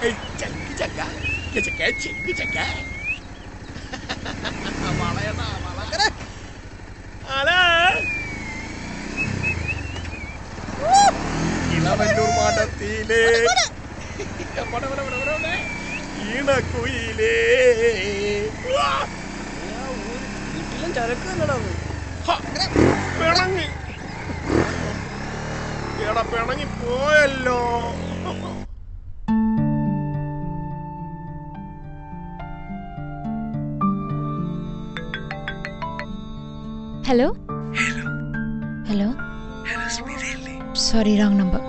ഏയ്, ചങ്ക് ചക്ക ചക്ക ചെങ്ക് ചക്ക വളയടാ വള അല ഇളവന്നൂർ മഠത്തിലെ ഈണക്കുയിലേ വീട്ടിലും ചരക്ക് തന്നെടാ അത്. ഹ, പിണങ്ങി എടാ പിണങ്ങി പോയല്ലോ hello hello sorry wrong number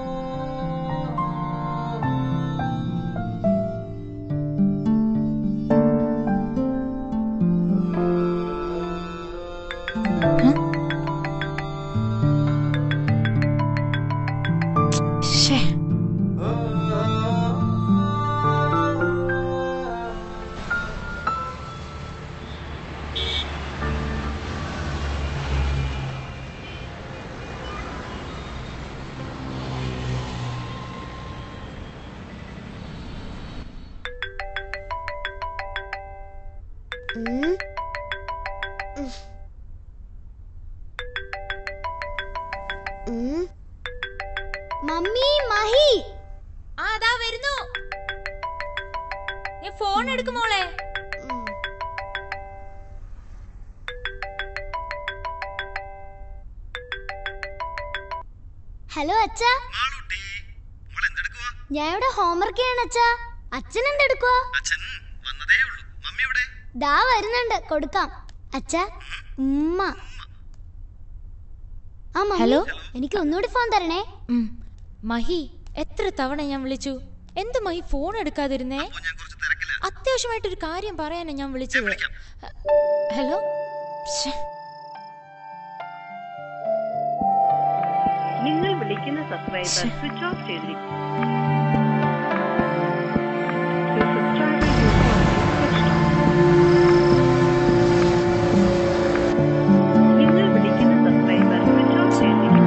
ശ്ശേ ഉം. ഉം. ഉം. മമ്മി മഹി ആ അതാ വരുന്നു നീ ഫോൺ എടുക്കും മോളെ ഉം. ഹലോ അച്ഛ ഞാൻ ഇവിടെ ഹോംവർക്ക് ചെയ്യണം അച്ഛ അച്ഛൻ എന്തെടുക്കുവാ ദാ വരുന്നുണ്ട് കൊടുക്കാം അച്ഛ ഉമ്മ ആ മമ്മി ഹലോ? എനിക്ക് ഒന്നുകൂടി ഫോൺ തരണേ ഉം. മഹി എത്ര തവണ ഞാൻ വിളിച്ചു എന്ത് മഹി ഫോൺ എടുക്കാതിരുന്നേ അത്യാവശ്യമായിട്ടൊരു കാര്യം പറയാനാ ഞാൻ വിളിച്ചത് ഹലോ ശ്ശെ. നിങ്ങൾ വിളിക്കുന്ന സബ്സ്ക്രൈബർ സ്വിച്ച് ഓഫ് ചെയ്തിരിക്കും The subscriber you called is switched off. നിങ്ങൾ വിളിക്കുന്ന സബ്സ്ക്രൈബർ സ്വിച്ച് ഓഫ് ചെയ്തിരിക്കും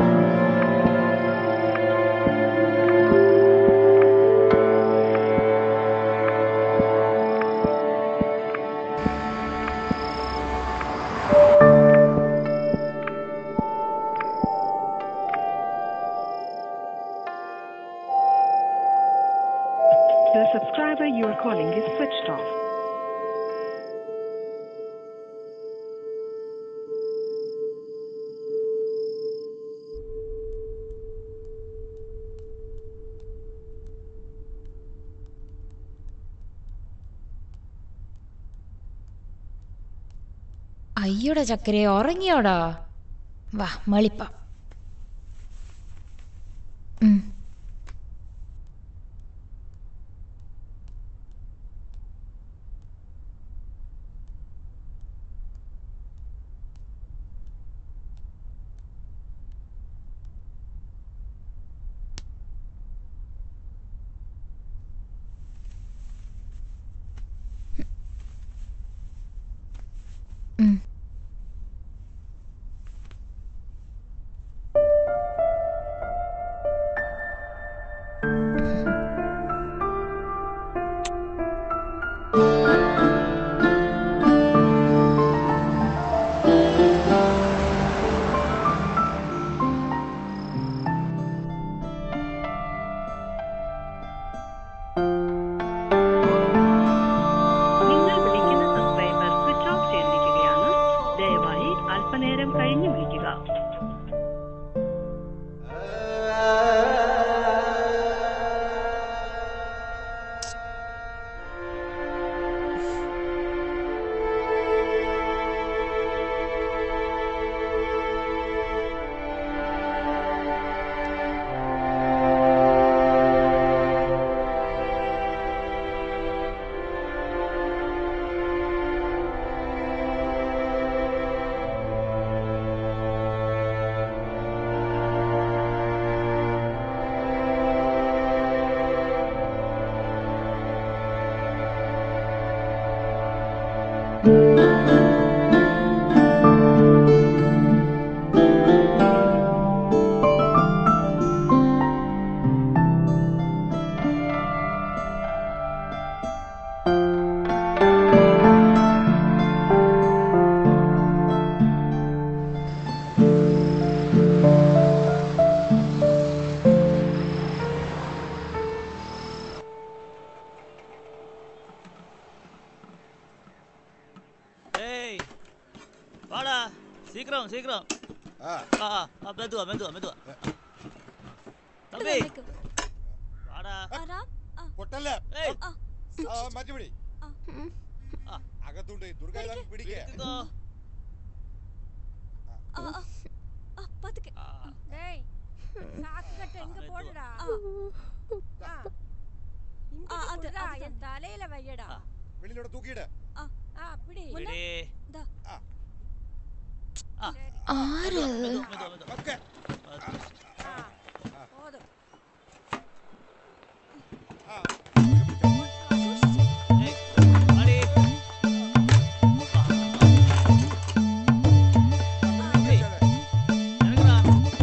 The subscriber you are calling is switched off. അയ്യോടാ ചക്കരെ ഉറങ്ങിയോടാ വാ മളിപ്പ ഉം. ഉം. சீக்கிரம் சீக்கிரம் ஆ ஆ ஆ மெதுவா மெதுவா மெதுவா தம்பி வாடா പൊട്ടല്ല ஏய் ആ മാറ്റിപിടി അകത്തുണ്ട് ദുർഗ ഇതാ പിടിക്കേ எடுத்துக்கோ ஆ, டேய் சாக்கு கட்டு எங்க ஆ, போடுடா ஆ. இங்க போடுடா, என் தலையில வையடா വെളിയിലൂടെ തൂക്കിയിട് ஆ அப்படி விடு. ആ ആര് மெதுவா மெதுவா மெதுவா ഓക്കെ ஆ, போதும் ആ ஏய் அடி ஏய் இறங்குடா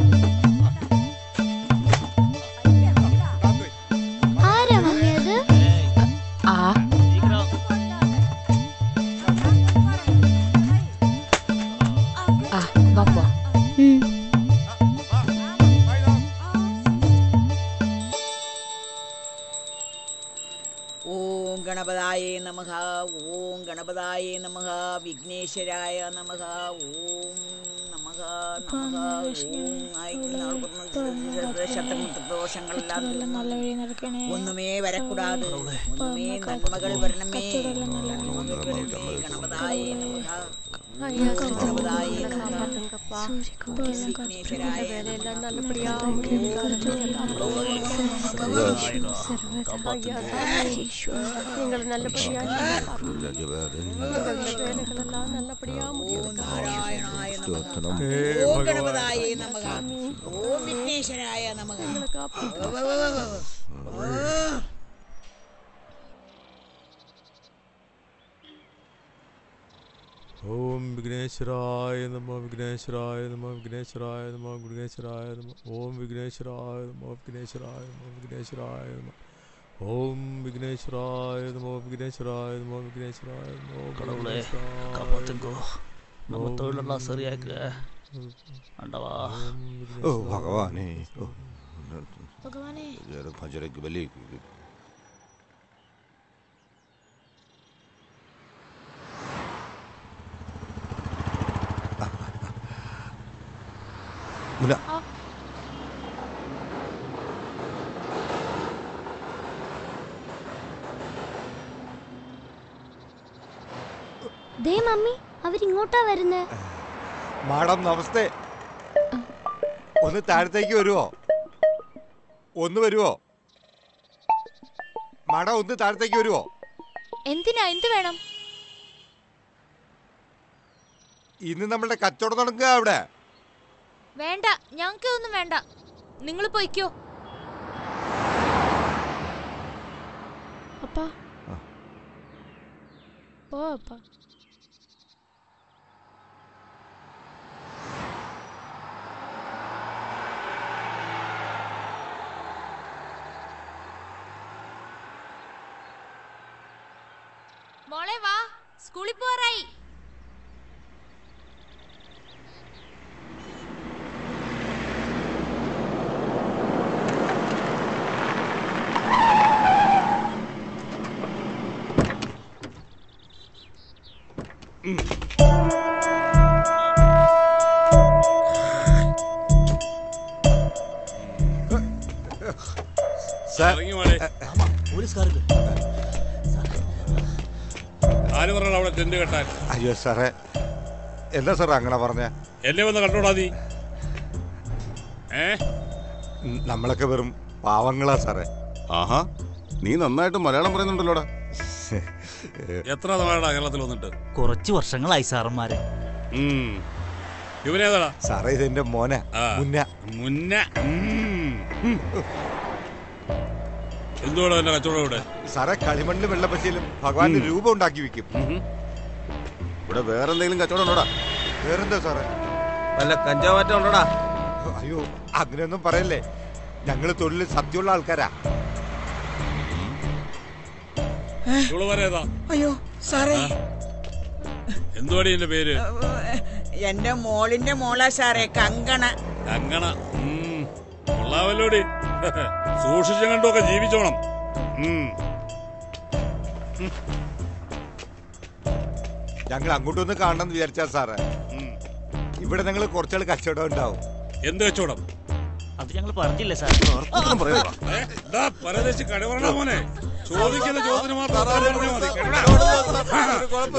ஐயா, வைடா. താത്തു ആരാ മമ്മി അത് ஏய் ആ சீக்கிரம் ആ വാ പോ ഉം. ആ ആ ഇതാ ഓം ഗണപതായേ നമഃ ഓം ഗണപതായേ നമഃ വിഘ്നേശ്വരായ നമഃ ഓം നമഃ നമഃ ഓം ശത്രുദോഷങ്ങളെല്ലാം തീർന്നു. ഒന്നുമേ വരക്കൂടാതെ ഒന്നുമേ നന്മകൾ വരണമേ നന്മകൾ വരണമേ ഗണപതായേ നമഃ ഗണപതായേ നമഃ വിഘ്നേശ്വരായ നമഃ நீங்கள் நல்லபடியா வேலைகளெல்லாம் நல்லபடியா ഓം നാരായണായ നമഃ ഹേ ഓം ഭഗവാൻ ഗണപതായേ നമഃ ഓം വിഘ്നേശ്വരായ നമഃ ഓം വിഘ്നേശ്വരായ നമ വിഘ്നേശ്വരായ നമ വിഘ്നേശ്വരായ നമ വിഘ്നേശ്വരായ നമ ഓം വിഘ്നേശ്വരായ നമ വിഘ്നേശ്വരായ നമ വിഘ്നേശ്വരായ നമ ഓം വിഘ്നേശ്വരായ നമ വിഘ്നേശ്വരായ നമ വിഘ്നേശ്വരായ നമോ கடவுளே വിഘ്നേശ്വരായ காப்பாத்துங்கோ நம்ம ഓം தொழிலெல்லாம் சரியாக்க ஆண்டவா ഓ ഭഗവാനേ ഓ ഭഗവാനെ ഇത് ഭജനയ്ക്ക് വലിയ മുല ദേ മമ്മി അവരിങ്ങോട്ടാ വരുന്നേ മാഡം നമസ്തേ ഒന്ന് താഴത്തേക്ക് വരുവോ ഒന്ന് വരുവോ മാഡം ഒന്ന് താഴത്തേക്ക് വരുവോ എന്തിനാ എന്ത് വേണം ഇന്ന് നമ്മളുടെ കച്ചവടം നടക്കുക അവിടെ വേണ്ട ഞങ്ങൾക്ക് ഒന്നും വേണ്ട നിങ്ങൾ പൊയ്ക്കോ അപ്പാ ആ. പോ അപ്പാ മോളെ വാ സ്കൂളിൽ പോറായി സാർ ഇറങ്ങി മോളെ ஆமா போலீஸ்காரங்க ആര് പറഞ്ഞ അവിടെ ടെന്റ് കെട്ടാൻ അയ്യോ സാറേ എന്താ സാർ അങ്ങനെ പറഞ്ഞ എന്നെ വന്ന് കണ്ടോടാ നീ ഏ നമ്മളൊക്കെ വെറും പാവങ്ങളാ സാറേ ആഹാ നീ നന്നായിട്ട് മലയാളം പറയുന്നുണ്ടല്ലോടാ എത്ര തവണ കേരളത്തിൽ വന്നിട്ട് കുറച്ച് വർഷങ്ങളായി സാറന്മാരെ ഉം. ഇവനേതാടാ സാറേ ഇതെന്റെ മോനെ ആ. മുന്ന മുന്ന എന്തുവാടാ എന്റെ കച്ചവടം ഇവിടെ സാറേ കളിമണ്ണിലും വെള്ളപ്പച്ചയിലും ഭഗവാന്റെ രൂപം ഉണ്ടാക്കി വെക്കും ഇവിടെ വേറെന്തെങ്കിലും കച്ചവടം ഉണ്ടോടാ വേറെന്താ സാറേ വല്ല കഞ്ചാവാറ്റം ഉണ്ടോടാ അയ്യോ അങ്ങനെയൊന്നും പറയല്ലേ ഞങ്ങള് തൊഴിലിൽ സത്യമുള്ള ആൾക്കാരാ ഇവള് വരേതാ അയ്യോ സാറേ എന്തുവാടി എന്റെ പേര് എന്റെ മോളിന്റെ മോളാ സാറേ കങ്കണ അങ്ങണ കൊള്ളാവല്ലോടി സൂക്ഷിച്ചും കണ്ടുമൊക്കെ ജീവിച്ചോണം ഉം. ഞങ്ങൾ അങ്ങോട്ടൊന്ന് കാണണമെന്ന് വിചാരിച്ചാ സാറേ ഉം. ഇവിടെ ഞങ്ങൾ കുറച്ചാൾ കച്ചവടം ഉണ്ടാവും എന്ത് കച്ചവടം അത് ഞങ്ങൾ പറഞ്ഞില്ല സാർ ഒന്നും പറയാ ഏ, ദാ പരദേശി കടവറണ മോനെ ചോദിക്കുന്ന ചോദ്യത്തിന് മാത്രം ഉത്തരം പറഞ്ഞാൽ മതി കേട്ടോടാ?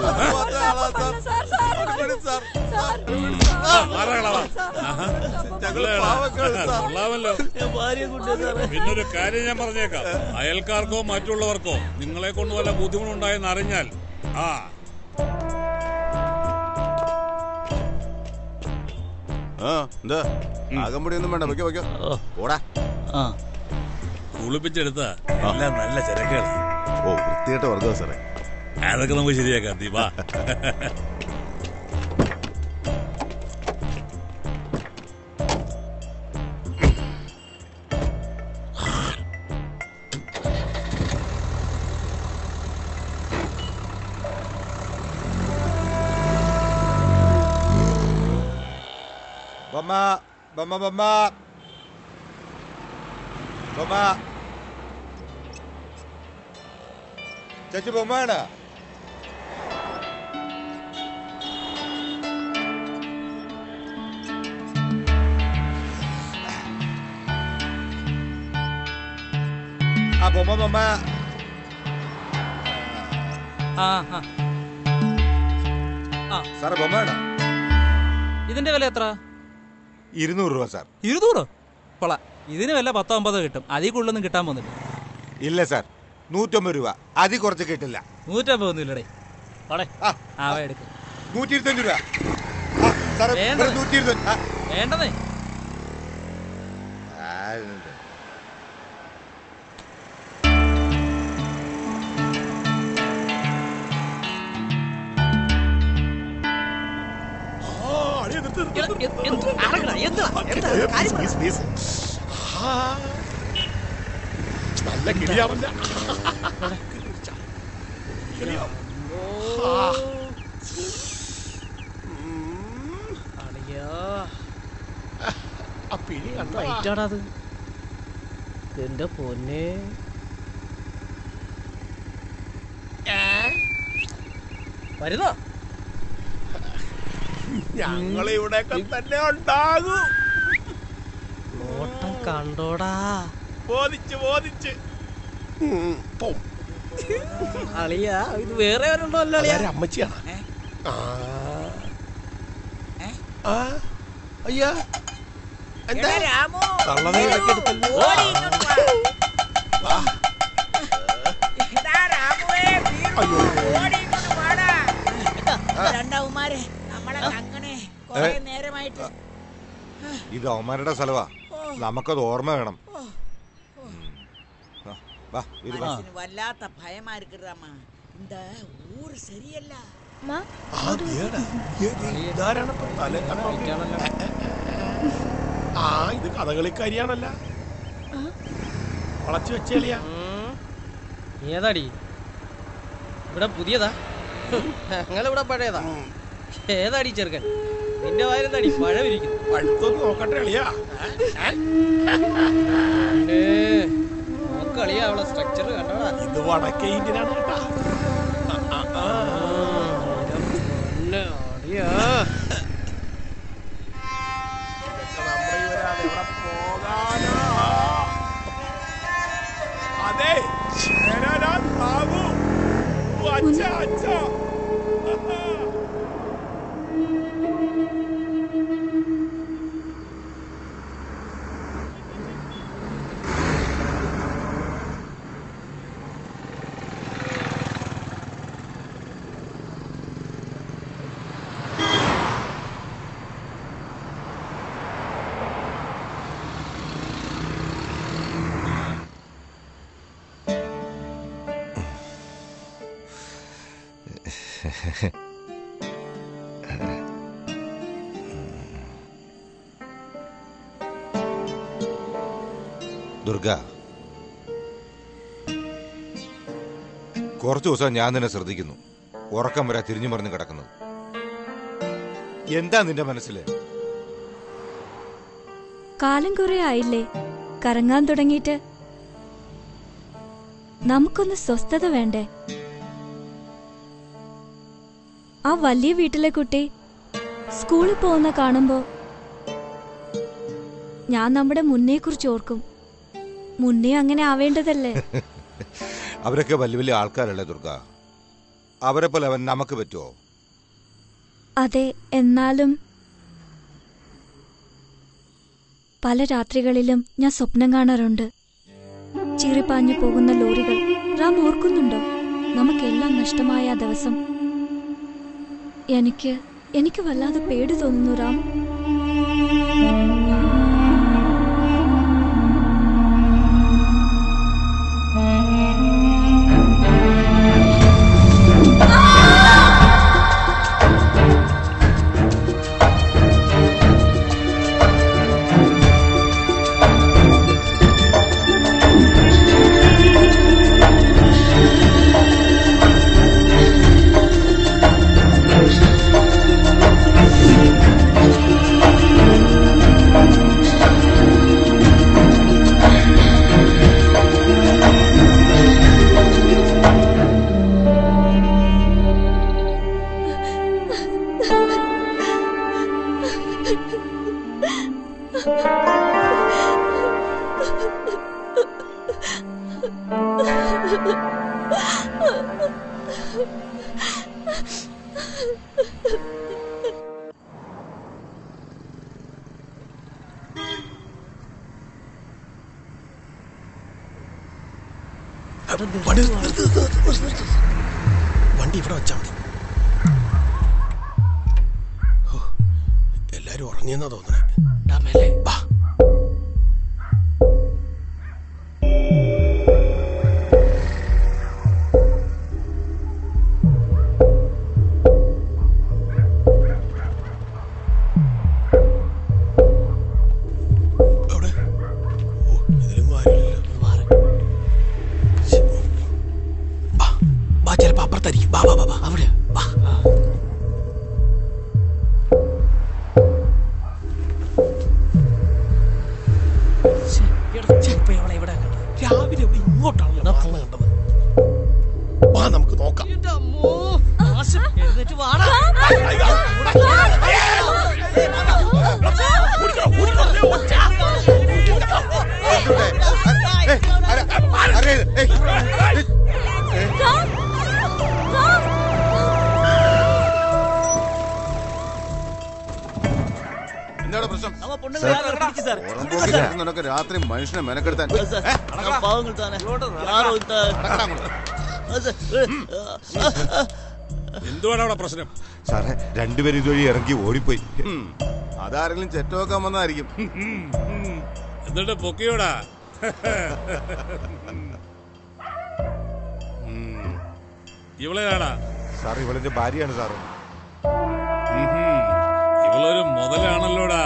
ആ, മാറാ കളവാ. ആഹാ. കൊള്ളാടാ. കൊള്ളാമല്ലോ ഭാര്യ കൂട്ടിയ സാറേ പിന്നൊരു കാര്യം ഞാൻ പറഞ്ഞേക്കാം അയൽക്കാർക്കോ മറ്റുള്ളവർക്കോ നിങ്ങളെ കൊണ്ട് വല്ല ബുദ്ധിമുട്ടുണ്ടായെന്ന് അറിഞ്ഞാൽ ആ ആ എന്താ ആകമ്പടി ഒന്നും വേണ്ട വെക്കോ വെക്കോ ഓ ഓടാ ആ കുളിപ്പിച്ചെടുത്ത എല്ലാം നല്ല ചരക്കുകൾ ഓ വൃത്തിയായിട്ട് വർഗ്ഗം സാറേ അതൊക്കെ നമുക്ക് ശരിയാക്കാം ദീപ ബൊമ്മ ബൊമ്മ ബൊമ്മ ബൊമ്മ ചേച്ചി ബൊമ്മയാണ് ആ ബൊമ്മ ബൊമ്മ ആ ആ സാറേ ബൊമ്മയാണ് ഇതിന്റെ വില എത്ര ഇരുന്നൂറ് രൂപ സാർ ഇരുന്നൂറ് കൊള്ളാം ഇതിന് വില പത്തോ അമ്പതോ കിട്ടും അതിൽ കൂടുതലൊന്നും കിട്ടാൻ പോകുന്നില്ല ഇല്ല സാർ നൂറ്റമ്പത് രൂപ അതിൽ കുറച്ച് കിട്ടില്ല നൂറ്റമ്പത് ഒന്നും ഇല്ലടേ വളെ ആ ആ എടുക്കും നൂറ്റി ഇരുപത്തഞ്ച് രൂപ ആ, സാറേ വേണ്ടത്. നൂറ്റി ഇരുപത്തഞ്ച് ആ വേണ്ടതേ ആ, ഇത്. നല്ല കിളിയാവല്ല ആ പിടി കണ്ടോ അത് എന്റെ പൊന്നെ വരുന്നോ ഞങ്ങളിവിടെയൊക്കെ തന്നെ ഉണ്ടാകും നോട്ടം കണ്ടോടാ ബോധിച്ച് ബോധിച്ച് ഉം, പോം. അളിയാ ഇത് വേറെ ആരുണ്ടോ അല്ല അളിയാ അതാരെ അമ്മച്ചിയാണ് ഏ? ആ ഏ? ആ അയ്യാ എന്താ എടാ രാമു, തള്ളനെ ഇടയ്ക്കെടുത്തല്ലോ. ഓടി ഇങ്ങോട്ട് വാ. എടാ രാമുവേ, വീണു. ഓടി ഇങ്ങോട്ട് വാടാ. രണ്ടാവുമാരെ നമ്മളെ കങ്ങനെ കൊറേ നേരമായിട്ട് ഇത് അവന്മാരുടെ സ്ഥലവാ നമുക്കത് ഓർമ്മ വേണം ഉം. ആ, വാ, ഇത് വാ. മനസ്സിന് വല്ലാത്ത ഭയമാ இருக்குறாமா இந்த ஊர் சரியல்ல അമ്മ ആ, ദേടാ. ഏത് ഇതാരാണ് ഇപ്പൊ തല കണ്ടോ? ആ ഇത് കഥകളിക്കാരിയാണല്ല വളച്ചു വെച്ചേളിയാ ഏതാടി ഇവിടെ പുതിയതാ ഞങ്ങളിവിടെ പഴയതാ ഏതാടി ചെറുക്കൻ നിന്റെ വായിലെന്താടി പഴമിരിക്കുന്നു അടുത്തൊന്ന് നോക്കട്ടെ അളിയാ നോക്കളിയാ അവളെ സ്ട്രക്ചർ കണ്ടോടാ ഇത് വടക്കേ ഇന്ത്യനാണ് കേട്ടാ ആ, ആ, ആ. പിന്നെ അടിയാ ഇതൊക്കെ നമ്മുടെ ഈ ഒരാൾ എവിടെ പോകാനാ? അതെ ഞാനാ ബാബു ഓ, അച്ഛാ അച്ഛാ ദുർഗ കുറച്ചു ദിവസം ഞാൻ നിന്നെ ശ്രദ്ധിക്കുന്നു ഉറക്കം വരാ തിരിഞ്ഞു മറിഞ്ഞ് കിടക്കുന്നത് എന്താ നിന്റെ മനസ്സിൽ കാലം കുറെ ആയില്ലേ കറങ്ങാൻ തുടങ്ങിയിട്ട് നമുക്കൊന്ന് സ്വസ്ഥത വേണ്ടേ ആ വലിയ വീട്ടിലെ കുട്ടി സ്കൂളിൽ പോകുന്ന കാണുമ്പോ ഞാൻ നമ്മുടെ മുന്നേ കുറിച്ച് ഓർക്കും മുന്നേ അങ്ങനെ ആവേണ്ടതല്ലേ അവരൊക്കെ വലിയ വലിയ ആൾക്കാരല്ലേ ദുർഗ അവരെ പോലെ അവൻ നമുക്ക് പറ്റുമോ അതെ എന്നാലും പല രാത്രികളിലും ഞാൻ സ്വപ്നം കാണാറുണ്ട് ചീറിപ്പാഞ്ഞു പോകുന്ന ലോറികൾ റാം ഓർക്കുന്നുണ്ടോ നമുക്കെല്ലാം നഷ്ടമായ ആ ദിവസം എനിക്ക് എനിക്ക് വല്ലാതെ പേടി തോന്നുന്നു റാം വണ്ടി നിർത്ത്, നിർത്ത്, നിർത്ത്, നിർത്ത്, നിർത്ത്. വണ്ടി ഇവിടെ വെച്ചാ മതി ഹോ, എല്ലാരും ഉറങ്ങിയെന്നാ തോന്നണേ വാ. എവിടെ? ഓ, ഇതിലും ആരുമില്ലല്ലോ. വാ ചിലപ്പോ അപ്പുറത്തായിരിക്കും വാ വാ വാ വാ അവിടെ വാ രാവിലെ ഇവിടെ ഇങ്ങോട്ടാണല്ലോ മാറുന്നത് കണ്ടത് വാ നമുക്ക് നോക്കാം എഴുന്നേറ്റ് വാടാ എന്താണ് പ്രശ്നം നമ്മ പൊണ്ണുങ്ങൾ யாரோ பிடிச்சு சார் പുറമ്പോക്കി നടക്കുന്നവനൊക്കെ രാത്രി മനുഷ്യനെ മെനക്കെടുത്താൻ சார் நம்ம பாவங்கள் தானே யாரோ இந்த എന്തുവാണ് അവിടെ പ്രശ്നം സാറേ രണ്ടുപേരും ഇതുവഴി ഇറങ്ങി ഓടിപ്പോയി ഉം. അതാരെങ്കിലും ചെറ്റ് വെക്കാൻ വന്നതായിരിക്കും എന്നിട്ട് പൊക്കിയോടാ ഇവളേതാടാ സാർ ഇവളെന്റെ ഭാര്യയാണ് സാറ് ഇവളൊരു മുതലാണല്ലോടാ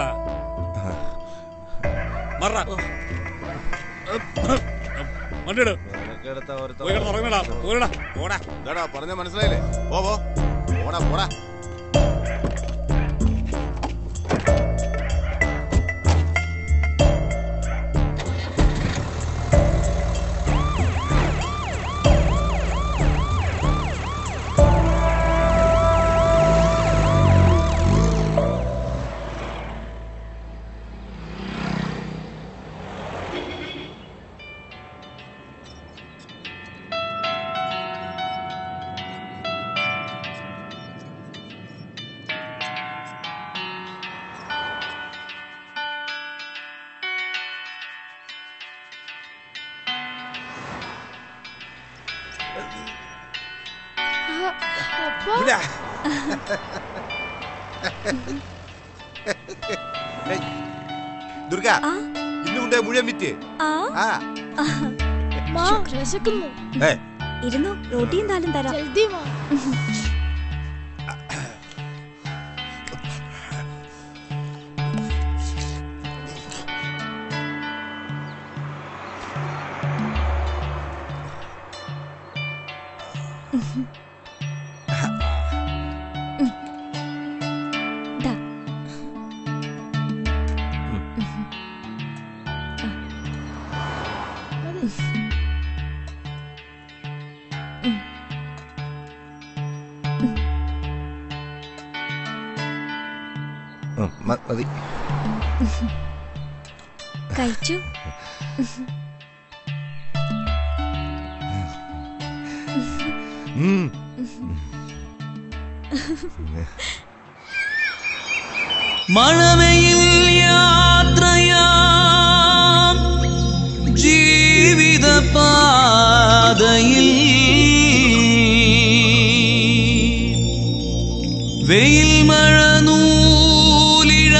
മറ വണ്ടിയിട് പോയി കിടന്ന് ഉറങ്ങടാ പോരടാ പോടാ എന്താടാ പറഞ്ഞ മനസ്സിലായില്ലേ പോ പോ പോടാ പോടാ ദുർഗ ഇന്നുകൊണ്ട് മുഴുവൻ വിറ്റ് ആ ആ മാ വിശക്കുന്നു ഏ ഇരുന്നു റോട്ടിയും താലും തരാം ജൽദി വാ ദാ. മ- മതി കഴിച്ചു ഉം. മഴവയിൽ യാത്രയാം ജീവിത പാതയിൽ വെയിൽ മഴ നൂലിഴ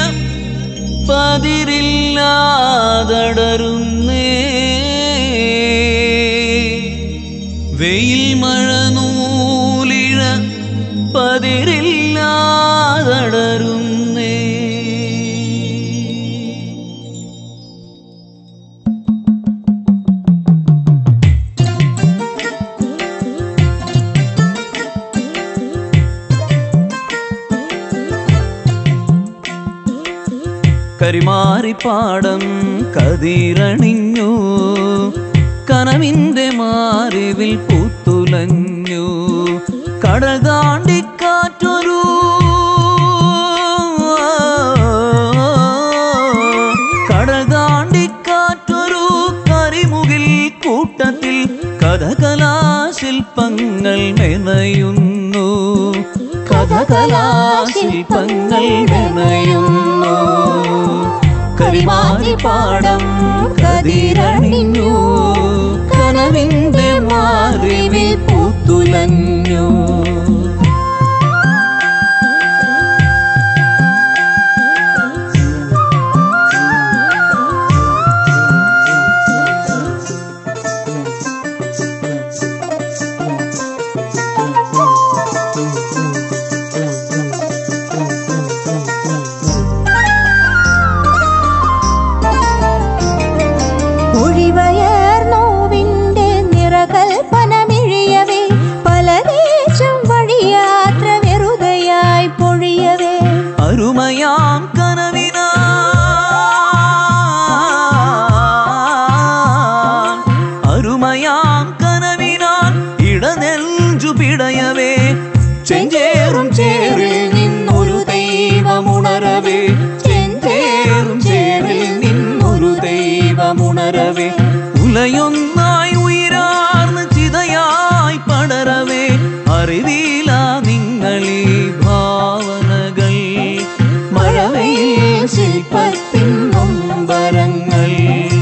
പതിരില്ലാതടരുന്നേ വെയിൽ മഴ നൂലിഴ പതിരില്ലാതടരുന്നേ കരിമാറിപ്പാടം കതിരണിഞ്ഞു കനവിന്റെ മാറിവിൽ പൂത്തുലഞ്ഞു കടൽ താണ്ടിക്കാറ്റൊരു കടൽ താണ്ടിക്കാറ്റൊരു കരിമുകിൽ കൂട്ടത്തിൽ കഥകലാശില്പങ്ങൾ മെനയുന്നു കഥകലാശില്പങ്ങൾ മെനയുന്നു കരിമാതി പാടം കതിരണിഞ്ഞു കനവിന്റെ മാറിവിൽ പൂത്തുലഞ്ഞു ഒഴിവയർ നോവിന്റെ നിറകൽപ്പനമിഴിയവേ പലദേശം വഴിയാത്ര വെറുതെയായി പൊഴിയവേ അരുമയാം കനവിനാ അരുമയാം കനവിനാൽ ഇടനെഞ്ചു പിടയവേ ചെഞ്ചേറും ചേറിൽ നിന്നൊരു ദൈവമുണരവേ ചെഞ്ചേറും ചേറിൽ നിന്നൊരു ദൈവമുണരവേ ഉലയൊന്നായി ഉയരാർന്ന് ചിതയായി പടരവേ അറിവില നിങ്ങളീ ഭാവനകൾ മഴവയിൽ ശില്പത്തിൻ നൊമ്പരങ്ങൾ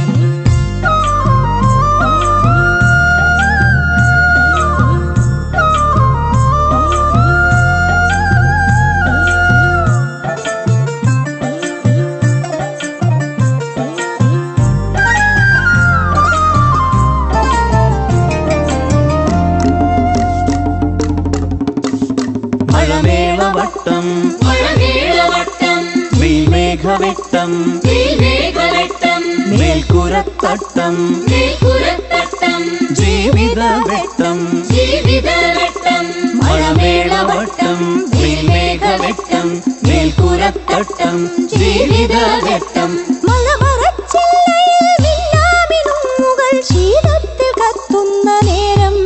മഴമേളവട്ടം മഴമേളവട്ടം മേഘവെട്ടം മേഘവെട്ടം മേൽക്കുരത്തട്ടം മേൽക്കുരത്തട്ടം ജീവിതവെട്ടം ജീവിതവെട്ടം മഴമേളവട്ടം മേഘവെട്ടം മേൽക്കുരത്തട്ടം ജീവിതവെട്ടം മഴ മറച്ചില്ലയിൽ മിന്നാമിനുങ്ങുകൾ ശീതത്തിൽ കത്തുന്ന നേരം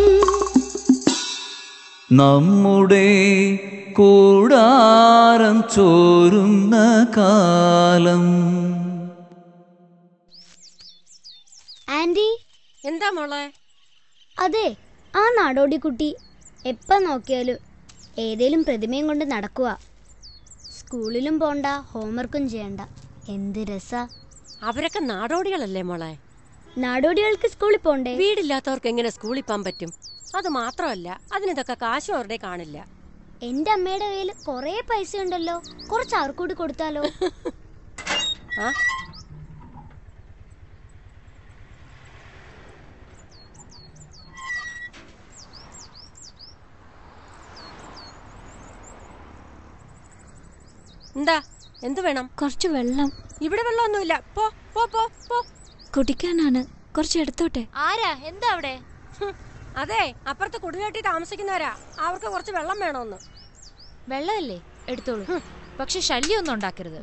നമ്മുടെ കൂടാരം ചോരുന്ന കാലം ആന്റി എന്താ മോളെ അതെ ആ നാടോടിക്കുട്ടി എപ്പം നോക്കിയാലും ഏതേലും പ്രതിമയും കൊണ്ട് നടക്കുക സ്കൂളിലും പോണ്ട ഹോംവർക്കും ചെയ്യണ്ട എന്ത് രസാ അവരൊക്കെ നാടോടികളല്ലേ മോളെ നാടോടികൾക്ക് സ്കൂളിൽ പോണ്ടേ വീടില്ലാത്തവർക്ക് എങ്ങനെ സ്കൂളിൽ പോകാൻ പറ്റും അത് മാത്രമല്ല അതിനിതൊക്കെ കാശും അവരുടെ കാണില്ല എന്റെ അമ്മയുടെ കയ്യിൽ കൊറേ പൈസ ഉണ്ടല്ലോ കുറച്ച് അവർക്കൂടി കൊടുത്താലോ ആ എന്താ എന്ത് വേണം കുറച്ച് വെള്ളം ഇവിടെ വെള്ളമൊന്നുമില്ല പോ പോ പോ പോ കുടിക്കാനാണ് കുറച്ച് എടുത്തോട്ടെ ആരാ എന്താ അവിടെ അതെ അപ്പുറത്ത് കുടിയേറ്റി താമസിക്കുന്നവരാ അവർക്ക് കുറച്ച് വെള്ളം വേണമെന്ന് വെള്ളമല്ലേ എടുത്തോളൂ പക്ഷെ ശല്യമൊന്നും ഉണ്ടാക്കരുത്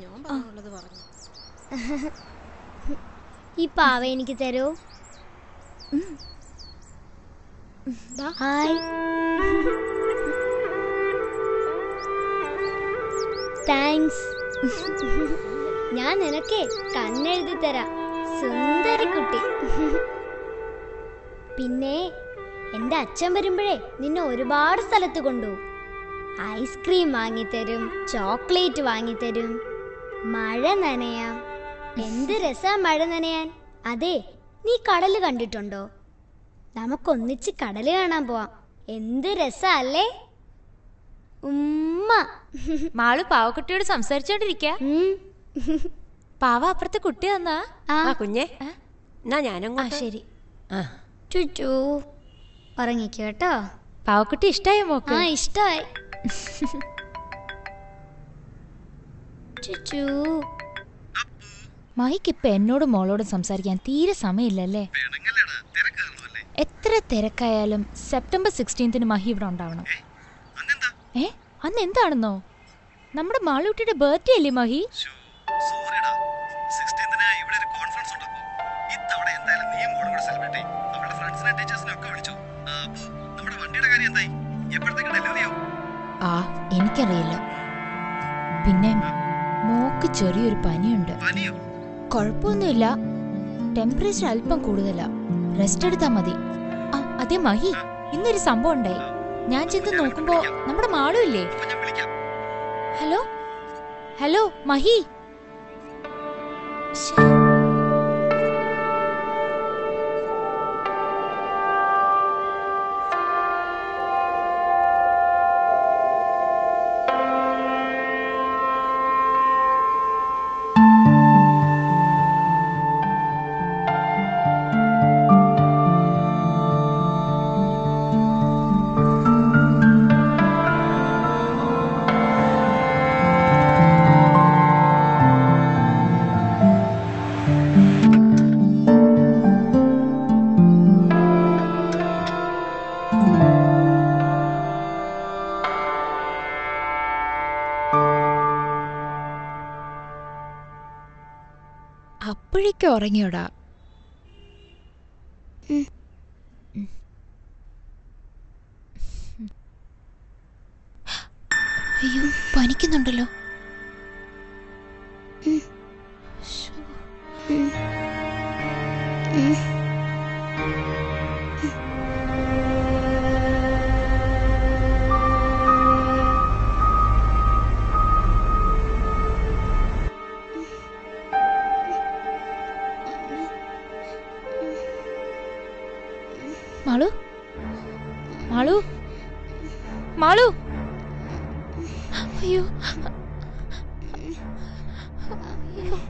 ഈ പാവ എനിക്ക് തരൂ ഹായ് താങ്ക്സ് ഞാൻ നിനക്കേ കണ്ണെഴുതി തരാം സുന്ദരി കുട്ടി പിന്നെ എന്റെ അച്ഛൻ വരുമ്പോഴേ നിന്നെ ഒരുപാട് സ്ഥലത്ത് കൊണ്ടുപോകും ഐസ്ക്രീം വാങ്ങിത്തരും ചോക്ലേറ്റ് വാങ്ങിത്തരും മഴ നനയാം എന്ത് രസാ മഴ നനയാൻ അതെ നീ കടല് കണ്ടിട്ടുണ്ടോ നമുക്കൊന്നിച്ച് കടല് കാണാൻ പോവാം എന്ത് രസാ അല്ലേ ഉമ്മ മാളു പാവക്കുട്ടിയോട് സംസാരിച്ചോണ്ടിരിക്ക പാവ അപ്പുറത്തെ കുട്ടി വന്നാ ആ കുഞ്ഞെ എന്നാ ഞാനങ്ങോട്ട് ശരി ആ ചുച്ചു ഉറങ്ങിക്കോ കേട്ടോ പാവക്കുട്ടി ഇഷ്ടായോ മോക്ക് ആ ഇഷ്ടായി ചുച്ചു മൈക്ക് ഇപ്പൊ എന്നോടും മോളോടും സംസാരിക്കാൻ തീരെ സമയമില്ലല്ലേ എത്ര തിരക്കായാലും സെപ്റ്റംബർ സിക്സ്റ്റീൻത്തിന് മഹി ഇവിടെ ഉണ്ടാവണം ഏ അന്ന് എന്താണെന്നോ നമ്മുടെ മാളൂട്ടിയുടെ ബർത്ത്ഡേ അല്ലേ മഹി ആ എനിക്കറിയില്ല പിന്നെ മോക്ക് ചെറിയൊരു പനിയുണ്ട് കുഴപ്പമൊന്നുമില്ല ടെമ്പറേച്ചർ അല്പം കൂടുതലാ റെസ്റ്റ് എടുത്താ മതി ആ അതെ മഹി ഇന്നൊരു സംഭവം ഉണ്ടായി ഞാൻ ചെന്ന് നോക്കുമ്പോ നമ്മുടെ മാളു ഇല്ലേ ഹലോ ഹലോ മഹി ശ്ശേ. അപ്പോഴേക്കും ഉറങ്ങിയോടാ അയ്യോ പനിക്കുന്നുണ്ടല്ലോ മാളു മാളു മാളു അയ്യോ അയ്യോ.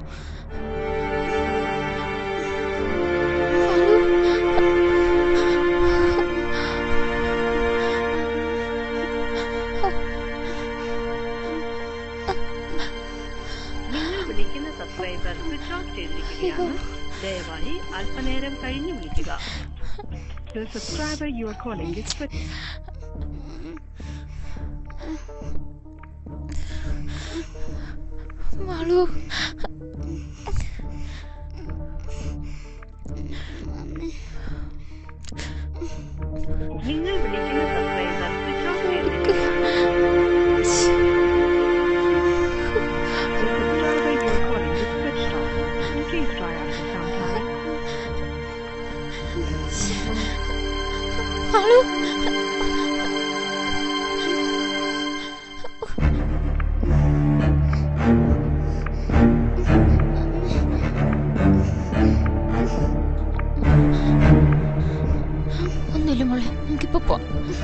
നിങ്ങൾ വിളിക്കുന്ന സബ്സ്ക്രൈബർ സ്വിച്ച് ഓഫ് ചെയ്തിരിക്കുകയാണ് ദയവായി അല്പനേരം കഴിഞ്ഞ് വിളിക്കുക The subscriber you are calling is switched. Malu നിങ്ങൾ വിളിക്കുന്ന സബ്സ്ക്രൈബർ സ്വിച്ച് ഓഫ് ചെയ്തിരിക്കുകയാണ് The subscriber you are calling is switched off. Please try after some time. Malu ഒന്നുമില്ല മോളെ നമുക്കിപ്പോ പോവാം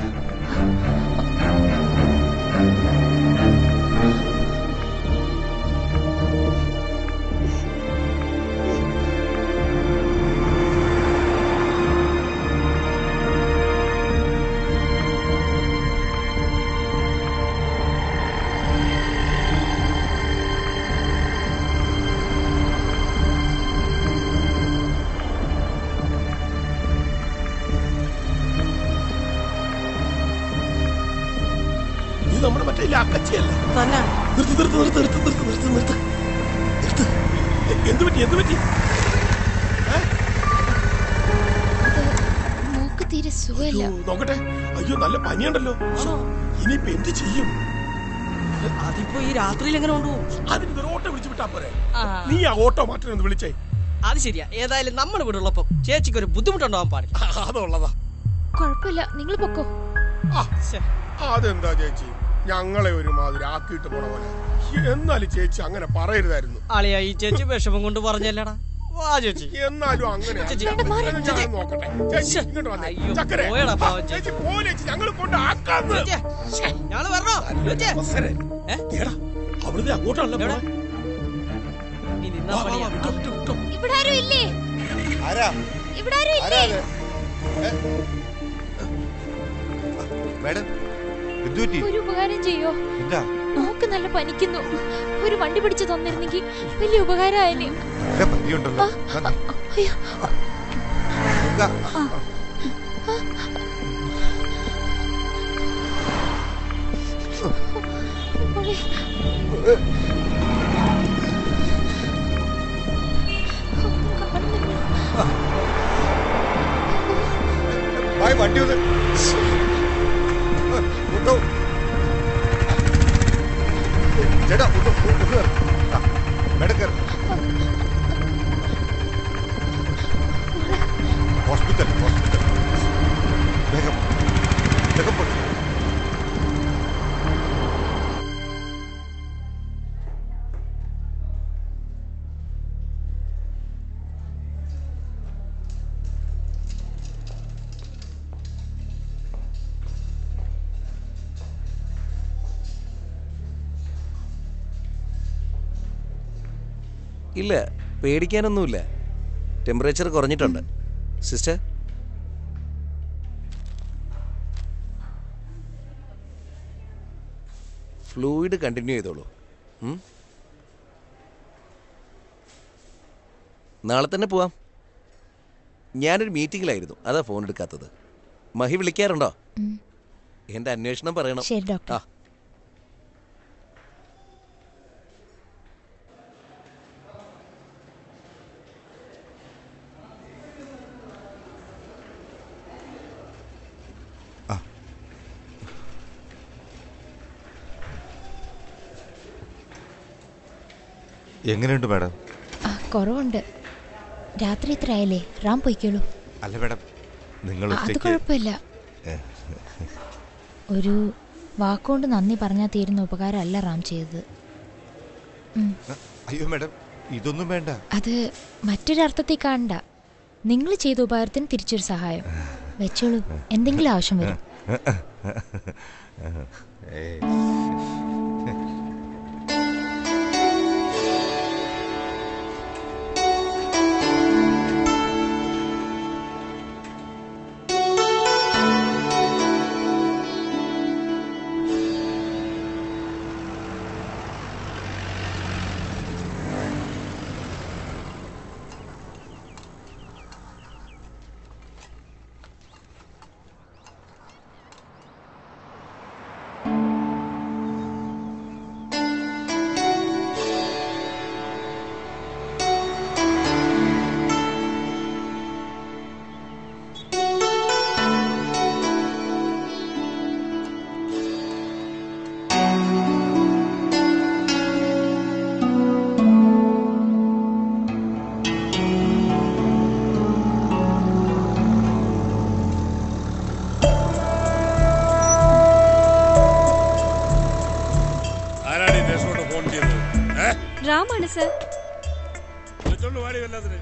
ഇത് നമ്മുടെ മറ്റേ ഇല്ലേ, അക്കച്ചിയല്ലേ നിർത്ത് നിർത്ത് നിർത്ത് നിർത്ത് നിർത്ത് നിർത്ത് നിർത്ത് നിർത്ത് എ- എന്ത് പറ്റി എന്ത് പറ്റി മോക്ക് തീരെ സുഖമില്ല അയ്യോ, നോക്കട്ടെ അയ്യോ നല്ല പനിയുണ്ടല്ലോ ഇനിയിപ്പോ എന്ത് ചെയ്യും അതിപ്പോ ഈ രാത്രിയിൽ എങ്ങനെ കൊണ്ടുപോകും അതിന് ഒരു ഓട്ടോ വിളിച്ചു വിട്ടാ പോരെ ആ. നീ ആ ഓട്ടോ മാറ്റിനൊന്ന് വിളിച്ചേ അത് ശരിയാ ഏതായാലും നമ്മൾ ഇവിടെ ഉള്ളപ്പം ചേച്ചിക്ക് ഒരു ബുദ്ധിമുട്ടുണ്ടാവാൻ പാടില്ല അതുള്ളതാ കുഴപ്പമില്ല നിങ്ങൾ പൊക്കോ അതെന്താ ചേച്ചി ഞങ്ങളെ ഒരുമാതിരി ആക്കിയിട്ട് പോണ പോലെ എന്നാലും ചേച്ചി അങ്ങനെ പറയരുതായിരുന്നു അളിയാ ഈ ചേച്ചി വിഷമം കൊണ്ട് പറഞ്ഞല്ലടാ വാ ചേച്ചി എന്നാലും അങ്ങനെ ചേച്ചി, ഞാൻ മാറി, ചേച്ചി. നോക്കട്ടെ ചേച്ചി ഇങ്ങോട്ട് വന്നേ അയ്യോ, ചക്കരെ പോയെടാ പാവം ചേച്ചി. ചേച്ചി പോലെ ഞങ്ങൾ കൊണ്ട് ആക്കാന്ന് ഞങ്ങള് വരണോ ചേച്ചി. എടാ അവിടുന്ന് അങ്ങോട്ടാണല്ലോ പോണെ. നീ നിന്നാ വാ, വാ, പണിയാ. വാ, വിട്ടോ, വിട്ടോ, വിട്ടോ. ഇവിടെ ആരും ഇല്ലേ ആരാ ഇവിടെ ആരും ആരാ ഇല്ലേ അത്? മാഡം എന്തു പറ്റി ഒരു ഉപകാരം ചെയ്യോ എന്താ നോക്ക് നല്ല പനിക്കുന്നു ഒരു വണ്ടി പിടിച്ചു തന്നിരുന്നെങ്കിൽ വലിയ ഉപകാരമായേനെ ഇവിടെ പനിയുണ്ടല്ലോ വന്നേ. അയ്യോ എന്താ? മോളെ. വായ് വണ്ടി ഒന്ന് ഉണ്ടോ ചേട്ടാ ഉണ്ടോ ഒന്ന് കയറ്. ആ, മേഡം കയറ്. ഹോസ്പിറ്റൽ ഹോസ്പിറ്റൽ വേഗം വേഗം പോ. ഇല്ല പേടിക്കാനൊന്നുമില്ല ടെമ്പറേച്ചർ കുറഞ്ഞിട്ടുണ്ട് സിസ്റ്റർ ഫ്ലൂയിഡ് കണ്ടിന്യൂ ചെയ്തോളൂ ഉം? നാളെ തന്നെ പോവാം ഞാനൊരു മീറ്റിങ്ങിലായിരുന്നു അതാ ഫോൺ എടുക്കാത്തത് മഹി വിളിക്കാറുണ്ടോ എന്റെ അന്വേഷണം പറയണം ശരി ഡോക്ടർ ആ എങ്ങനെയുണ്ട് മാഡം ആ കുറവുണ്ട് രാത്രി ഇത്ര ആയില്ലേ റാം പൊയ്ക്കോളൂ അല്ല മാഡം നിങ്ങൾ അത് ഒറ്റയ്ക്ക് കുഴപ്പമില്ല ഒരു വാക്കുകൊണ്ട് നന്ദി പറഞ്ഞാൽ തീരുന്ന ഉപകാരമല്ല റാം ചെയ്തത് ഉം. അയ്യോ മാഡം ഇതൊന്നും വേണ്ട അത് മറ്റൊരർത്ഥത്തിൽ കാണണ്ട നിങ്ങൾ ചെയ്ത ഉപകാരത്തിന് തിരിച്ചൊരു സഹായം വെച്ചോളൂ എന്തെങ്കിലും ആവശ്യം വരും ഏയ്. ആരാണ് ഈ ദേശത്തോട്ട് ഫോൺ ചെയ്തത് ഏ റാമാണ് സർ വിളിച്ചോണ്ട് വാടി വല്ലാതിന്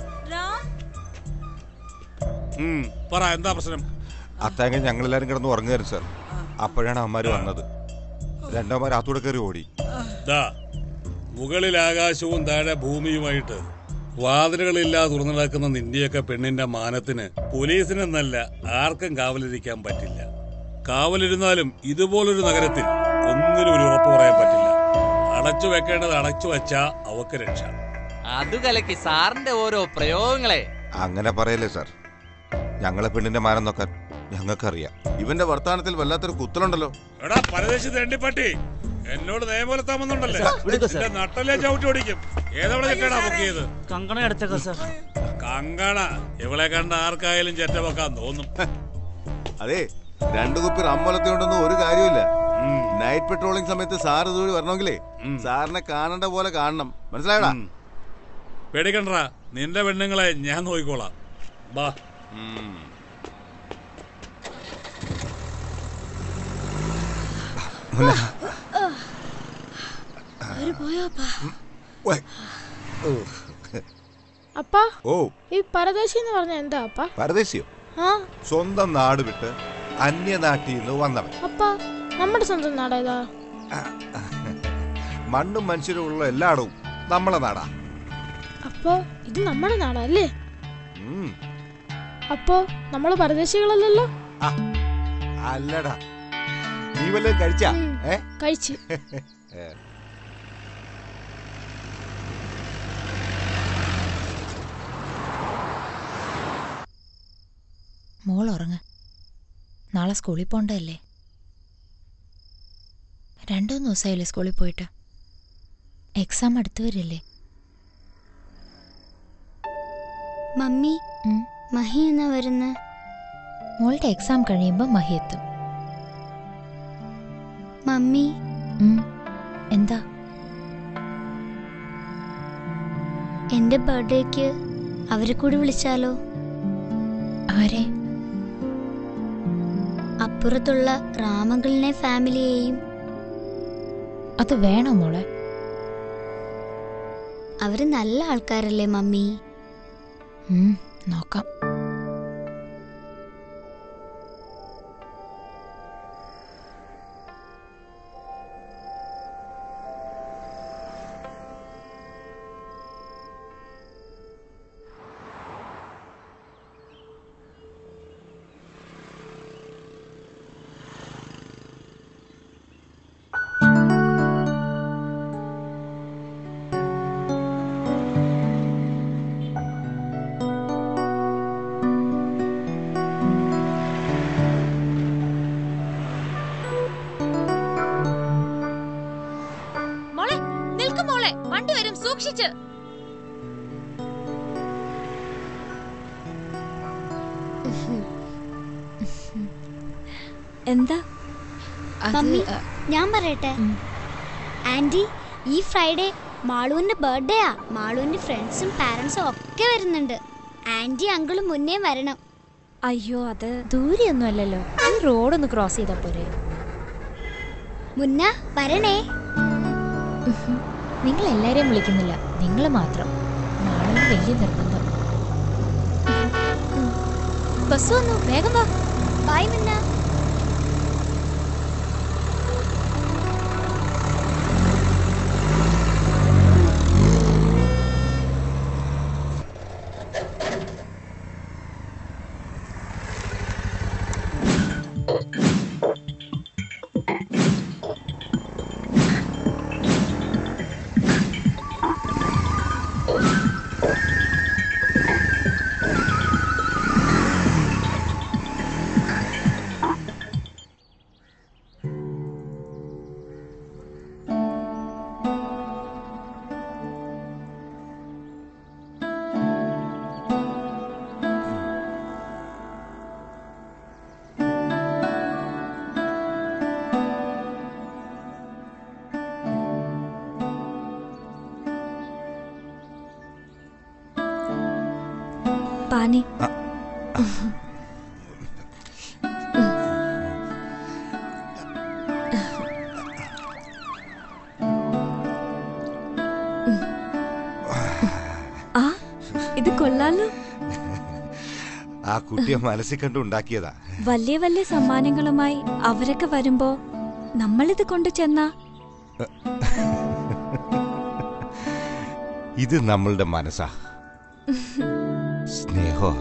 ഉം, പറ എന്താ പ്രശ്നം അത്താങ്ക ഞങ്ങളെല്ലാരും കിടന്ന് ഉറങ്ങുകയായിരുന്നു സാർ അപ്പോഴാണ് അവന്മാര് വന്നത് രണ്ടവന്മാർ അത്തൂടെ കയറി ഓടി ദാ മുകളിൽ ആകാശവും താഴെ ഭൂമിയുമായിട്ട് വാതിലുകളില്ലാതെ തുറന്നു നടക്കുന്ന നിന്റെയൊക്കെ പെണ്ണിന്റെ മാനത്തിന് പോലീസിനെന്നല്ല ആർക്കും കാവലിരിക്കാൻ പറ്റില്ല കാവലിരുന്നാലും ഇതുപോലൊരു നഗരത്തിൽ ഒന്നിനും ഒരു ഉറപ്പ് പറയാൻ പറ്റില്ല അടച്ചു വെക്കേണ്ടത് അടച്ചു വച്ചാ അവക്ക് രക്ഷ അത് കലക്കി സാറിന്റെ ഓരോ പ്രയോഗങ്ങളെ അങ്ങനെ പറയല്ലേ സാർ ഞങ്ങളെ പെണ്ണിന്റെ മാനം നോക്കാൻ ഞങ്ങൾക്കറിയാം ഇവന്റെ വർത്താനത്തിൽ വല്ലാത്തൊരു കുത്തലുണ്ടല്ലോ എടാ പരദേശി തെണ്ടിപ്പട്ടി എന്നോട് നിയമലത്താമെന്നുണ്ടല്ലേ നിന്റെ നട്ടല്ലേ ചവിട്ടി ഓടിക്കും ഏതവിടെ ചെറ്റാടാ ബുക്ക് ചെയ്ത് കങ്കണ എടുത്തേക്ക സർ കങ്കണ ഇവളെ കണ്ട ആർക്കായാലും ചെറ്റ വെക്കാൻ തോന്നും അതെ രണ്ടു കുപ്പി റമ്മലത്തി കൊണ്ടൊന്നും ഒരു കാര്യമില്ല നൈറ്റ് പെട്രോളിംഗ് സമയത്ത് സാർ ഇതുവഴി വരണമെങ്കിലേ സാറിനെ കാണേണ്ട പോലെ കാണണം മനസ്സിലായടാ പേടിക്കണ്ട നിന്റെ പെണ്ണുങ്ങളെ ഞാൻ നോക്കിക്കോളാം ബാ അവര് പോയോപ്പാ അപ്പാ ഓ ഈ പരദേശി എന്ന് പറഞ്ഞ എന്താ അപ്പാ പരദേശിയോ ആ സ്വന്തം നാട് വിട്ട് അന്യനാട്ടിൽ നിന്ന് വന്നവൻ അപ്പാ നമ്മുടെ സ്വന്തം നാടേതാ മണ്ണും മനുഷ്യരും ഉള്ള എല്ലായിടവും നമ്മളെ നാടാ അപ്പോ ഇത് നമ്മുടെ നാടാ അല്ലേ ഉം. അപ്പോ നമ്മള് പരദേശികളല്ലല്ലോ അല്ലടാ നീ വല്ലതും കഴിച്ചാ ഏ കഴിച്ച് ഏ. മോൾ ഉറങ്ങ നാളെ സ്കൂളിൽ പോണ്ടല്ലേ രണ്ടു മൂന്ന് ദിവസമായില്ലേ സ്കൂളിൽ പോയിട്ട് എക്സാം അടുത്ത് വരില്ലേ മമ്മി മഹി എന്നാ വരുന്ന മോളുടെ എക്സാം കഴിയുമ്പോൾ മഹി എത്തും മമ്മി ഉം. എന്താ എന്റെ ബർത്ത്ഡേക്ക് അവരെ കൂടി വിളിച്ചാലോ ആരെ അപ്പുറത്തുള്ള രാമകളിനെ ഫാമിലിയെയും അത് വേണോ മോളെ അവര് നല്ല ആൾക്കാരല്ലേ മമ്മി ഉം, നോക്കാം മോളെ നിൽക്കും മോളെ വണ്ടി വരും സൂക്ഷിച്ച് എന്താ മമ്മി ഞാൻ പറയട്ടെ ആന്റി ഈ ഫ്രൈഡേ മാളുവിന്റെ ബർത്ത്ഡേയാ മാളുവിന്റെ ഫ്രണ്ട്സും പാരന്റ്സും ഒക്കെ വരുന്നുണ്ട് ആന്റി അങ്കിളും മുന്നേ വരണം അയ്യോ അത് ദൂരെയൊന്നും അല്ലല്ലോ ഈ റോഡൊന്ന് ക്രോസ് ചെയ്താ പോരെ മുന്ന വരണേ നിങ്ങൾ എല്ലാരെയും വിളിക്കുന്നില്ല നിങ്ങൾ മാത്രം നാളെ വലിയ നിർബന്ധം ബസ് വന്നു വേഗം വാ ബൈ മുന്ന പാനി ആ ഇത് കൊള്ളാലോ ആ കുട്ടിയെ മനസ്സിൽ കണ്ട് ഉണ്ടാക്കിയതാ വലിയ വലിയ സമ്മാനങ്ങളുമായി അവരൊക്കെ വരുമ്പോ നമ്മളിത് കൊണ്ടു ചെന്നാ ഇത് നമ്മളുടെ മനസ്സാ സ്നേഹോ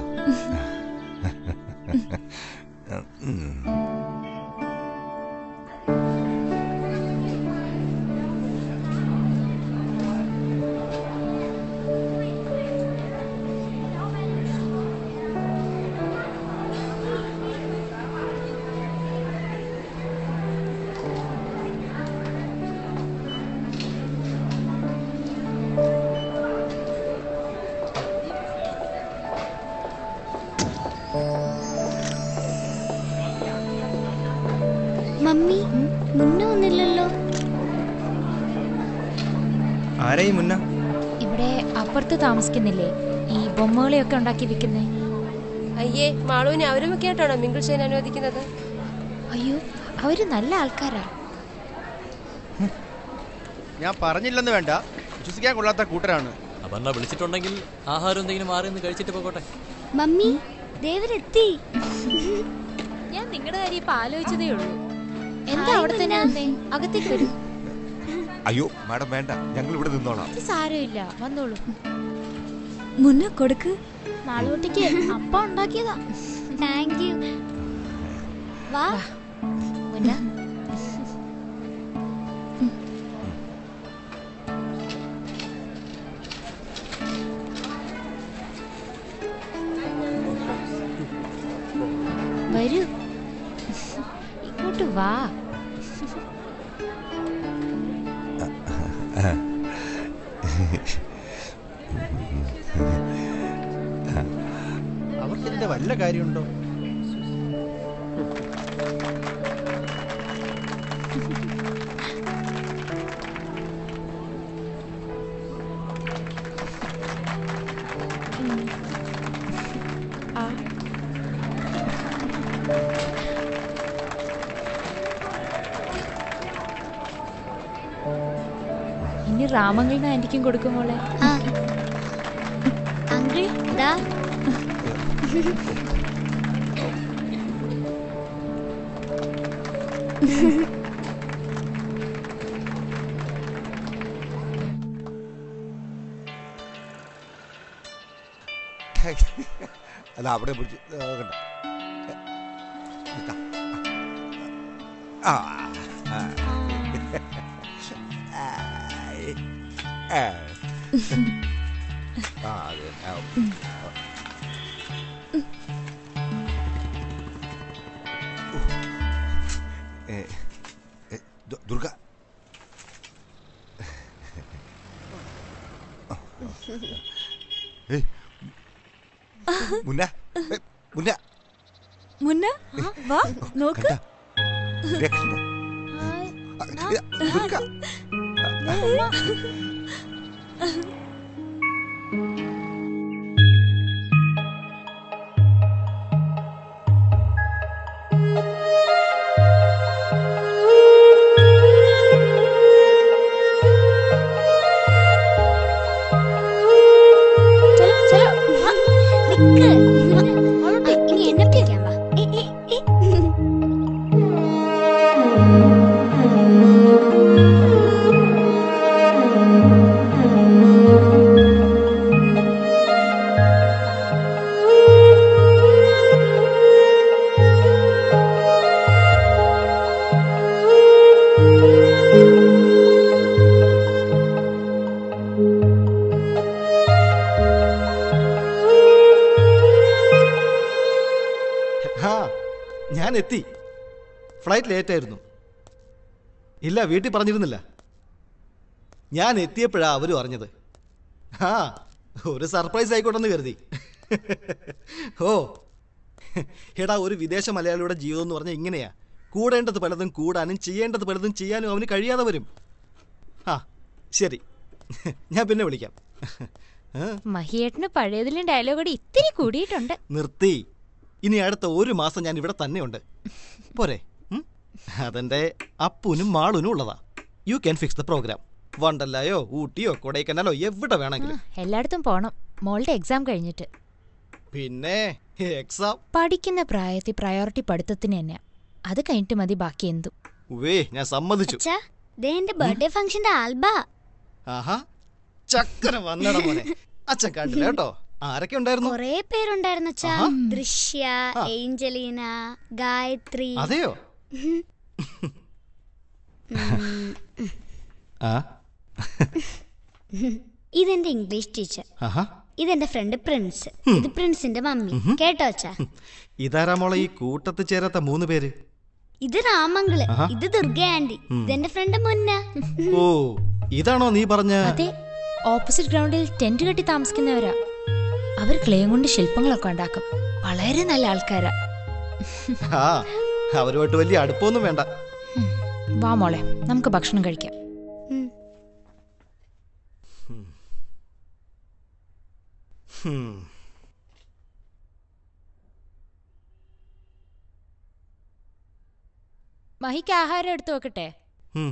ഉം. മമ്മി മുന്നേ ഒന്നില്ലല്ലോ ആരെയും മുന്ന ഇവിടെ അപ്പുറത്ത് താമസിക്കുന്നില്ലേ ഈ ബൊമ്മകളെയൊക്കെ ഉണ്ടാക്കി വിൽക്കുന്നേ അയ്യേ മാളുവിനെ അവരുമൊക്കെ ആയിട്ടാണോ മിങ്കിൾ ചെയ്യാൻ അനുവദിക്കുന്നത് അയ്യോ അവര് നല്ല ആൾക്കാരാ ഞാൻ പറഞ്ഞില്ലെന്ന് വേണ്ട വിശ്വസിക്കാൻ കൊള്ളാത്ത കൂട്ടരാണ് അപർണ വിളിച്ചിട്ടുണ്ടെങ്കിൽ ആഹാരം എന്തെങ്കിലും മാറി നിന്ന് കഴിച്ചിട്ട് പോകട്ടെ മമ്മി ദേവരെത്തി ഞാൻ നിങ്ങളുടെ കാര്യം ഇപ്പൊ ആലോചിച്ചതേ ഉള്ളൂ എന്താ ഹായ് അവിടെ തന്നെ മുന്ന. വന്നേ അകത്തേക്ക് വരൂ അയ്യോ മാഡം വേണ്ട ഞങ്ങൾ ഇവിടെ നിന്നോളാം ഇത് സാരമില്ല വന്നോളൂ മുന്ന കൊടുക്ക് മാളുകുട്ടിക്ക് അപ്പ ഉണ്ടാക്കിയതാ താങ്ക് യു വാ മുന്ന വരൂ ഇങ്ങോട്ട് വാ അവർക്ക് ഇതിന്റെ വല്ല കാര്യമുണ്ടോ ഇനി രാമങ്ങളിന് ആന്റിക്കും കൊടുക്കും മോളെ അങ്കിൾ ദാ അല്ല അവിടെ പിടിച്ച് ആ, കണ്ടോ? ഇതാ. ആ ആ. ആയ്. ആ. ആ, അത് തന്നെ. ആ. ഏ, ഏ, ദു- ദുർഗ ഏയ്, മുന്ന ഏ, മുന്ന മുന്ന വാ നോക്ക് രക്ഷ ദുർഗ ചലോ ചലോ നിക്ക് ഇനി എന്നെ പിടിക്കാൻ വാ ഏ, ഏ, ഏ. ആ ഞാൻ എത്തി ഫ്ലൈറ്റ് ലേറ്റ് ആയിരുന്നു ഇല്ല വീട്ടിൽ പറഞ്ഞിരുന്നില്ല ഞാൻ എത്തിയപ്പോഴാ അവരും അറിഞ്ഞത് ആ ഒരു സർപ്രൈസ് ആയിക്കോട്ടെന്ന് കരുതി ഓ എടാ ഒരു വിദേശ മലയാളിയുടെ ജീവിതം എന്ന് പറഞ്ഞാൽ ഇങ്ങനെയാ കൂടേണ്ടത് പലതും കൂടാനും ചെയ്യേണ്ടത് പലതും ചെയ്യാനും അവന് കഴിയാതെ വരും ആ ശരി ഞാൻ പിന്നെ വിളിക്കാം ആ, മഹിയേട്ടന് പഴയതിലും ഡയലോഗോട് ഇത്തിരി കൂടിയിട്ടുണ്ട് നിർത്തി ഇനി അടുത്ത ഒരു മാസം ഞാൻ ഇവിടെ തന്നെയുണ്ട് പോരെ ഉം? അതെന്റെ അപ്പുനും മാളുനും ഉള്ളതാ you can fix the programme വണ്ടല്ലായോ ഊട്ടിയോ കൊടൈക്കനാലോ എവിടെ വേണമെങ്കിലും എല്ലായിടത്തും പോണം മോളുടെ എക്സാം കഴിഞ്ഞിട്ട് പിന്നെ എക്സാം പഠിക്കുന്ന പ്രായത്തിൽ പ്രയോറിറ്റി പഠിത്തത്തിന് തന്നെയാ അത് കഴിഞ്ഞിട്ട് മതി ബാക്കി എന്തും ഉവേ ഞാൻ സമ്മതിച്ചു അച്ഛാ ദേ എന്റെ ബർത്ത്ഡേ ഫംഗ്ഷന്റെ ആൽബാ ആഹാ ചക്കര വന്നട മോനെ അച്ഛൻ കണ്ടില്ല കേട്ടോ ആരൊക്കെ ഉണ്ടായിരുന്നു കൊറേ പേരുണ്ടായിരുന്നു അച്ഛാ ആഹാ. ദൃശ്യ ആ. ഏഞ്ചലീന ഗായത്രി അതെയോ ഉം. ആ ഇതെന്റെ ഇംഗ്ലീഷ് ടീച്ചർ ആഹാ ഇതെന്റെ ഫ്രണ്ട് പ്രിൻസ് ഉം. ഇത് പ്രിൻസിന്റെ മമ്മി ഉഹും. കേട്ടോ അച്ഛാ ഇതാരാ മോളെ ഈ കൂട്ടത്തിൽ ചേരാത്ത മൂന്ന് പേര് ഇത് രാമങ്കിള് ആഹാ. ഇത് ദുർഗ ആന്റി ഉം. ഇതെന്റെ ഫ്രണ്ട് മുന്ന ഓ ഇതാണോ നീ പറഞ്ഞ അതെ ഓപ്പോസിറ്റ് ഗ്രൗണ്ടിൽ ടെന്റ് കെട്ടി താമസിക്കുന്നവരാ അവർ ക്ലേയും കൊണ്ട് ശില്പങ്ങളൊക്കെ ഉണ്ടാക്കും വളരെ നല്ല ആൾക്കാരാ ആ അവരുമായിട്ട് വലിയ അടുപ്പമൊന്നും വേണ്ട വാ മോളെ നമുക്ക് ഭക്ഷണം കഴിക്കാം ഹും. മഹിക്ക് ആഹാരം എടുത്തു വെക്കട്ടെ ഉം.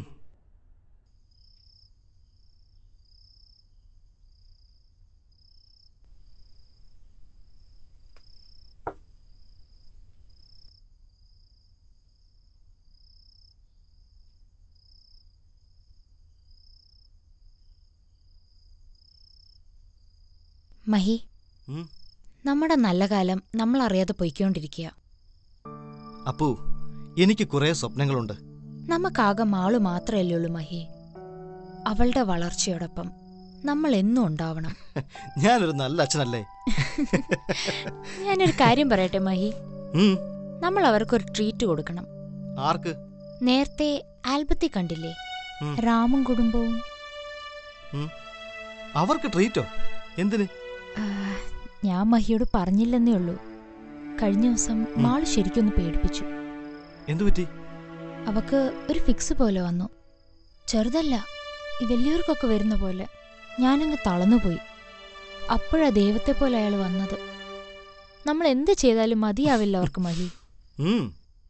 മഹി ഉം. നമ്മുടെ നല്ല കാലം നമ്മൾ അറിയാതെ പൊയ്ക്കൊണ്ടിരിക്കുക അപ്പു എനിക്ക് കുറെ സ്വപ്നങ്ങളുണ്ട് നമുക്കാകെ മാളു മാത്രമല്ലേ ഉള്ളൂ മഹി അവളുടെ വളർച്ചയോടൊപ്പം നമ്മൾ എന്നും ഉണ്ടാവണം ഞാനൊരു നല്ല അച്ഛനല്ലേ ഞാനൊരു കാര്യം പറയട്ടെ മഹി ഉം. നമ്മൾ അവർക്കൊരു ട്രീറ്റ് കൊടുക്കണം ആർക്ക് നേരത്തെ ആൽബത്തിൽ കണ്ടില്ലേ ഉം. രാമും കുടുംബവും ഉം. അവർക്ക് ട്രീറ്റോ എന്തിന് ആ, ഞാൻ മഹിയോട് പറഞ്ഞില്ലെന്നേ ഉള്ളൂ കഴിഞ്ഞ ദിവസം മാള് ശരിക്കൊന്ന് പേടിപ്പിച്ചു എന്തു പറ്റി അവക്ക് ഒരു ഫിക്സ് പോലെ വന്നു ചെറുതല്ല ഈ വലിയവർക്കൊക്കെ വരുന്ന പോലെ ഞാനങ്ങ് തളർന്നുപോയി അപ്പോഴാ ദൈവത്തെ പോലെ അയാൾ വന്നത് നമ്മൾ എന്ത് ചെയ്താലും മതിയാവില്ല അവർക്ക് മഹി ഉം.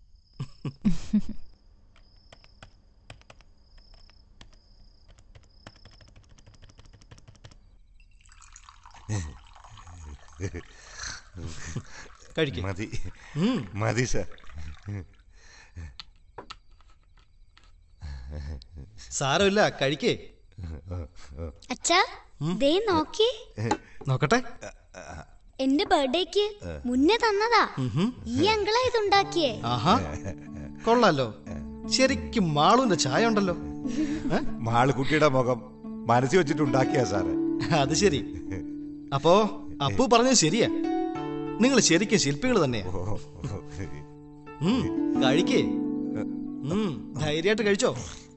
കഴിക്ക്. മതി ഉം. മതി സാർ സാരമില്ല കഴിക്കേ അച്ഛാ ദേ നോക്കി നോക്കട്ടെ എന്റെ ബർത്ത്ഡേക്ക് മുന്നേ തന്നതാ ഉഹും. ഈ അങ്കിളാ ഇതുണ്ടാക്കിയേ ആഹാ കൊള്ളാലോ ശരിക്കും മാളുവിന്റെ ചായ ഉണ്ടല്ലോ മാളുകുട്ടിയുടെ മുഖം മനസ്സിൽ വെച്ചിട്ടുണ്ടാക്കിയ സാറ് അത് ശരി അപ്പോ അപ്പു പറഞ്ഞത് ശരിയാ നിങ്ങൾ ശരിക്കും ശില്പികൾ തന്നെയാ ഉം, കഴിക്കേ ഉം, ധൈര്യമായിട്ട് കഴിച്ചോ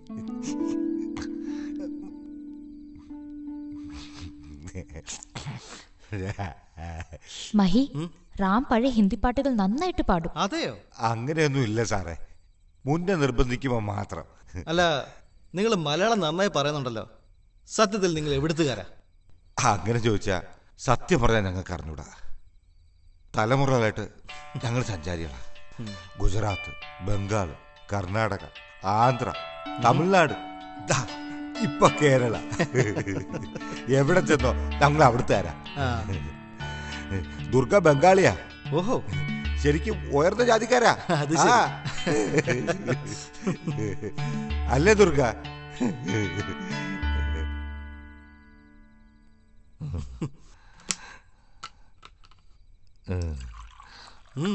മഹി റാം പഴയ ഹിന്ദി പാട്ടുകൾ നന്നായിട്ട് പാടും അതെയോ അങ്ങനെയൊന്നും ഇല്ല സാറേ മുന്നേ നിർബന്ധിക്കുമ്പോൾ മാത്രം അല്ല നിങ്ങൾ മലയാളം നന്നായി പറയുന്നുണ്ടല്ലോ സത്യത്തിൽ നിങ്ങൾ എവിടുത്തുകാരാ അങ്ങനെ ചോദിച്ചാ സത്യം പറയാൻ ഞങ്ങൾക്ക് അറിഞ്ഞൂടാ തലമുറകളായിട്ട് ഞങ്ങൾ സഞ്ചാരികളാണ് ഗുജറാത്ത് ബംഗാൾ കർണാടക ആന്ധ്ര തമിഴ്നാട് ദാ, ഇപ്പൊ കേരള എവിടെ ചെന്നോ ഞങ്ങൾ അവിടുത്തെ ആരാ ആ. ദുർഗ ബംഗാളിയാ ഓഹോ ശരിക്കും ഉയർന്ന ജാതിക്കാരാ അത് ശരി. ആ. അല്ലേ ദുർഗ ഉം.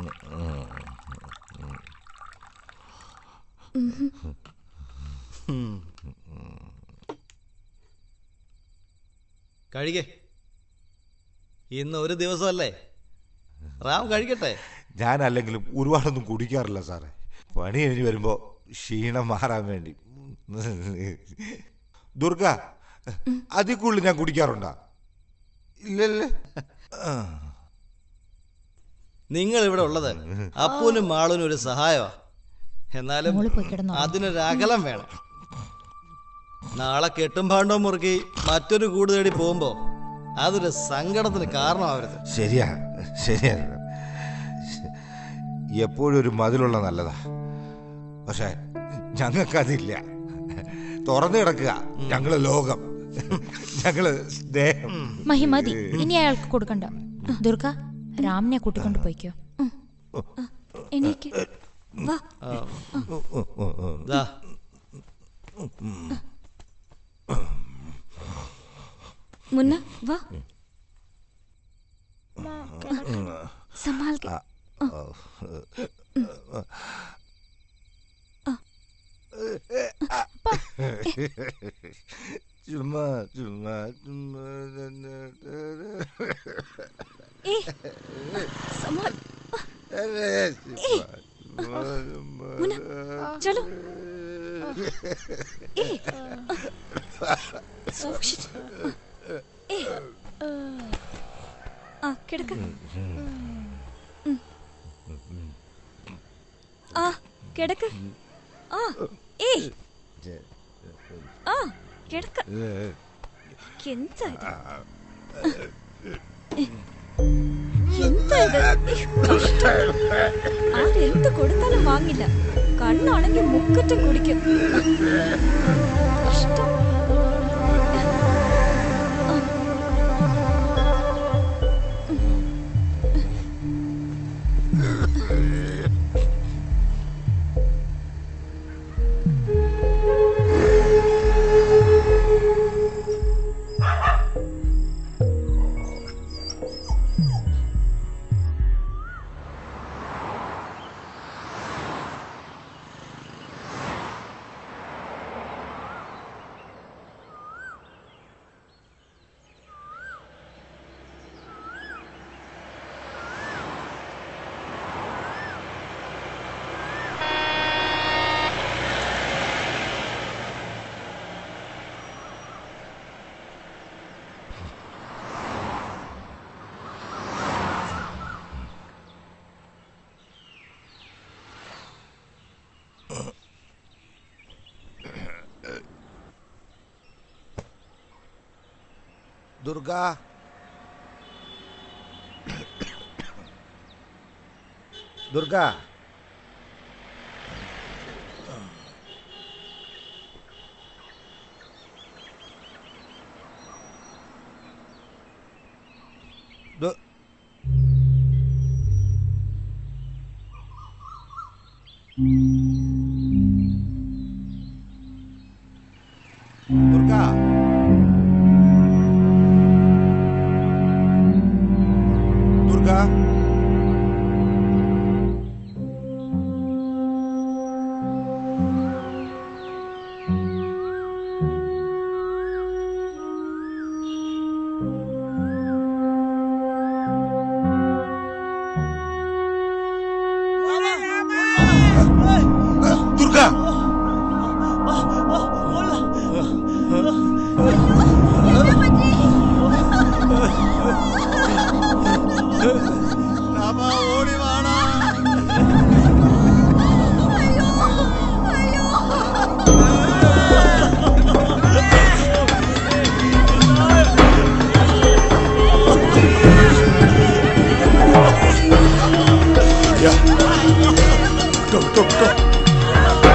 ഉം. കഴിക്കേ ഇന്ന് ഒരു ദിവസമല്ലേ റാം കഴിക്കട്ടെ ഞാൻ അല്ലെങ്കിലും ഒരുപാടൊന്നും കുടിക്കാറില്ല സാറേ പണി കഴിഞ്ഞ് വരുമ്പോ ക്ഷീണം മാറാൻ വേണ്ടി ദുർഗ അതിൽ കൂടുതൽ ഞാൻ കുടിക്കാറുണ്ടാ ഇല്ലല്ലേ ആ. നിങ്ങൾ ഇവിടെ ഉള്ളത് അപ്പൂനും മാളൂനും ഒരു സഹായമാ എന്നാലും മോള് പോയി കിടന്നോ. അതിനൊരു അകലം വേണം നാളെ കെട്ടും പാണ്ടവും മുറുക്കി മറ്റൊരു കൂട് തേടി പോകുമ്പോ അതൊരു സങ്കടത്തിന് കാരണമാവരുത് ശരിയാ ശരിയാ എപ്പോഴും ഒരു മതിലുള്ള നല്ലതാ പക്ഷെ ഞങ്ങൾക്കതില്ല തുറന്നു കിടക്കുക ഞങ്ങള് ലോകം ഞങ്ങള് സ്നേഹം മഹി മതി ഇനി അയാൾക്ക് കൊടുക്കണ്ട ദുർഗ രാമിനെ കൂട്ടിക്കൊണ്ട് പോയിക്കോ എനിക്ക് വാ ആ. ദാ. മുന്ന വാ संभाल के ചുമ്മാ ചുമ്മാ ചുമ്മാ ए संभाल ए मुन्ना चलो ए oh, shit. ए ആ കിടക്ക ആ കിടക്ക് ആ ഏയ് ആ കിടക്ക എന്താ ഇത്? എന്താ ഇത്? കഷ്ടം. ആരെന്ത് കൊടുത്താലും വാങ്ങില്ല കണ്ണാണെങ്കിൽ മുക്കറ്റം കുടിക്കും കഷ്ടം. ദുർഗ ദുർഗ ദു- ദുർഗ ദുർഗ ദുർഗ ഓടി വാടാ Go, go, go.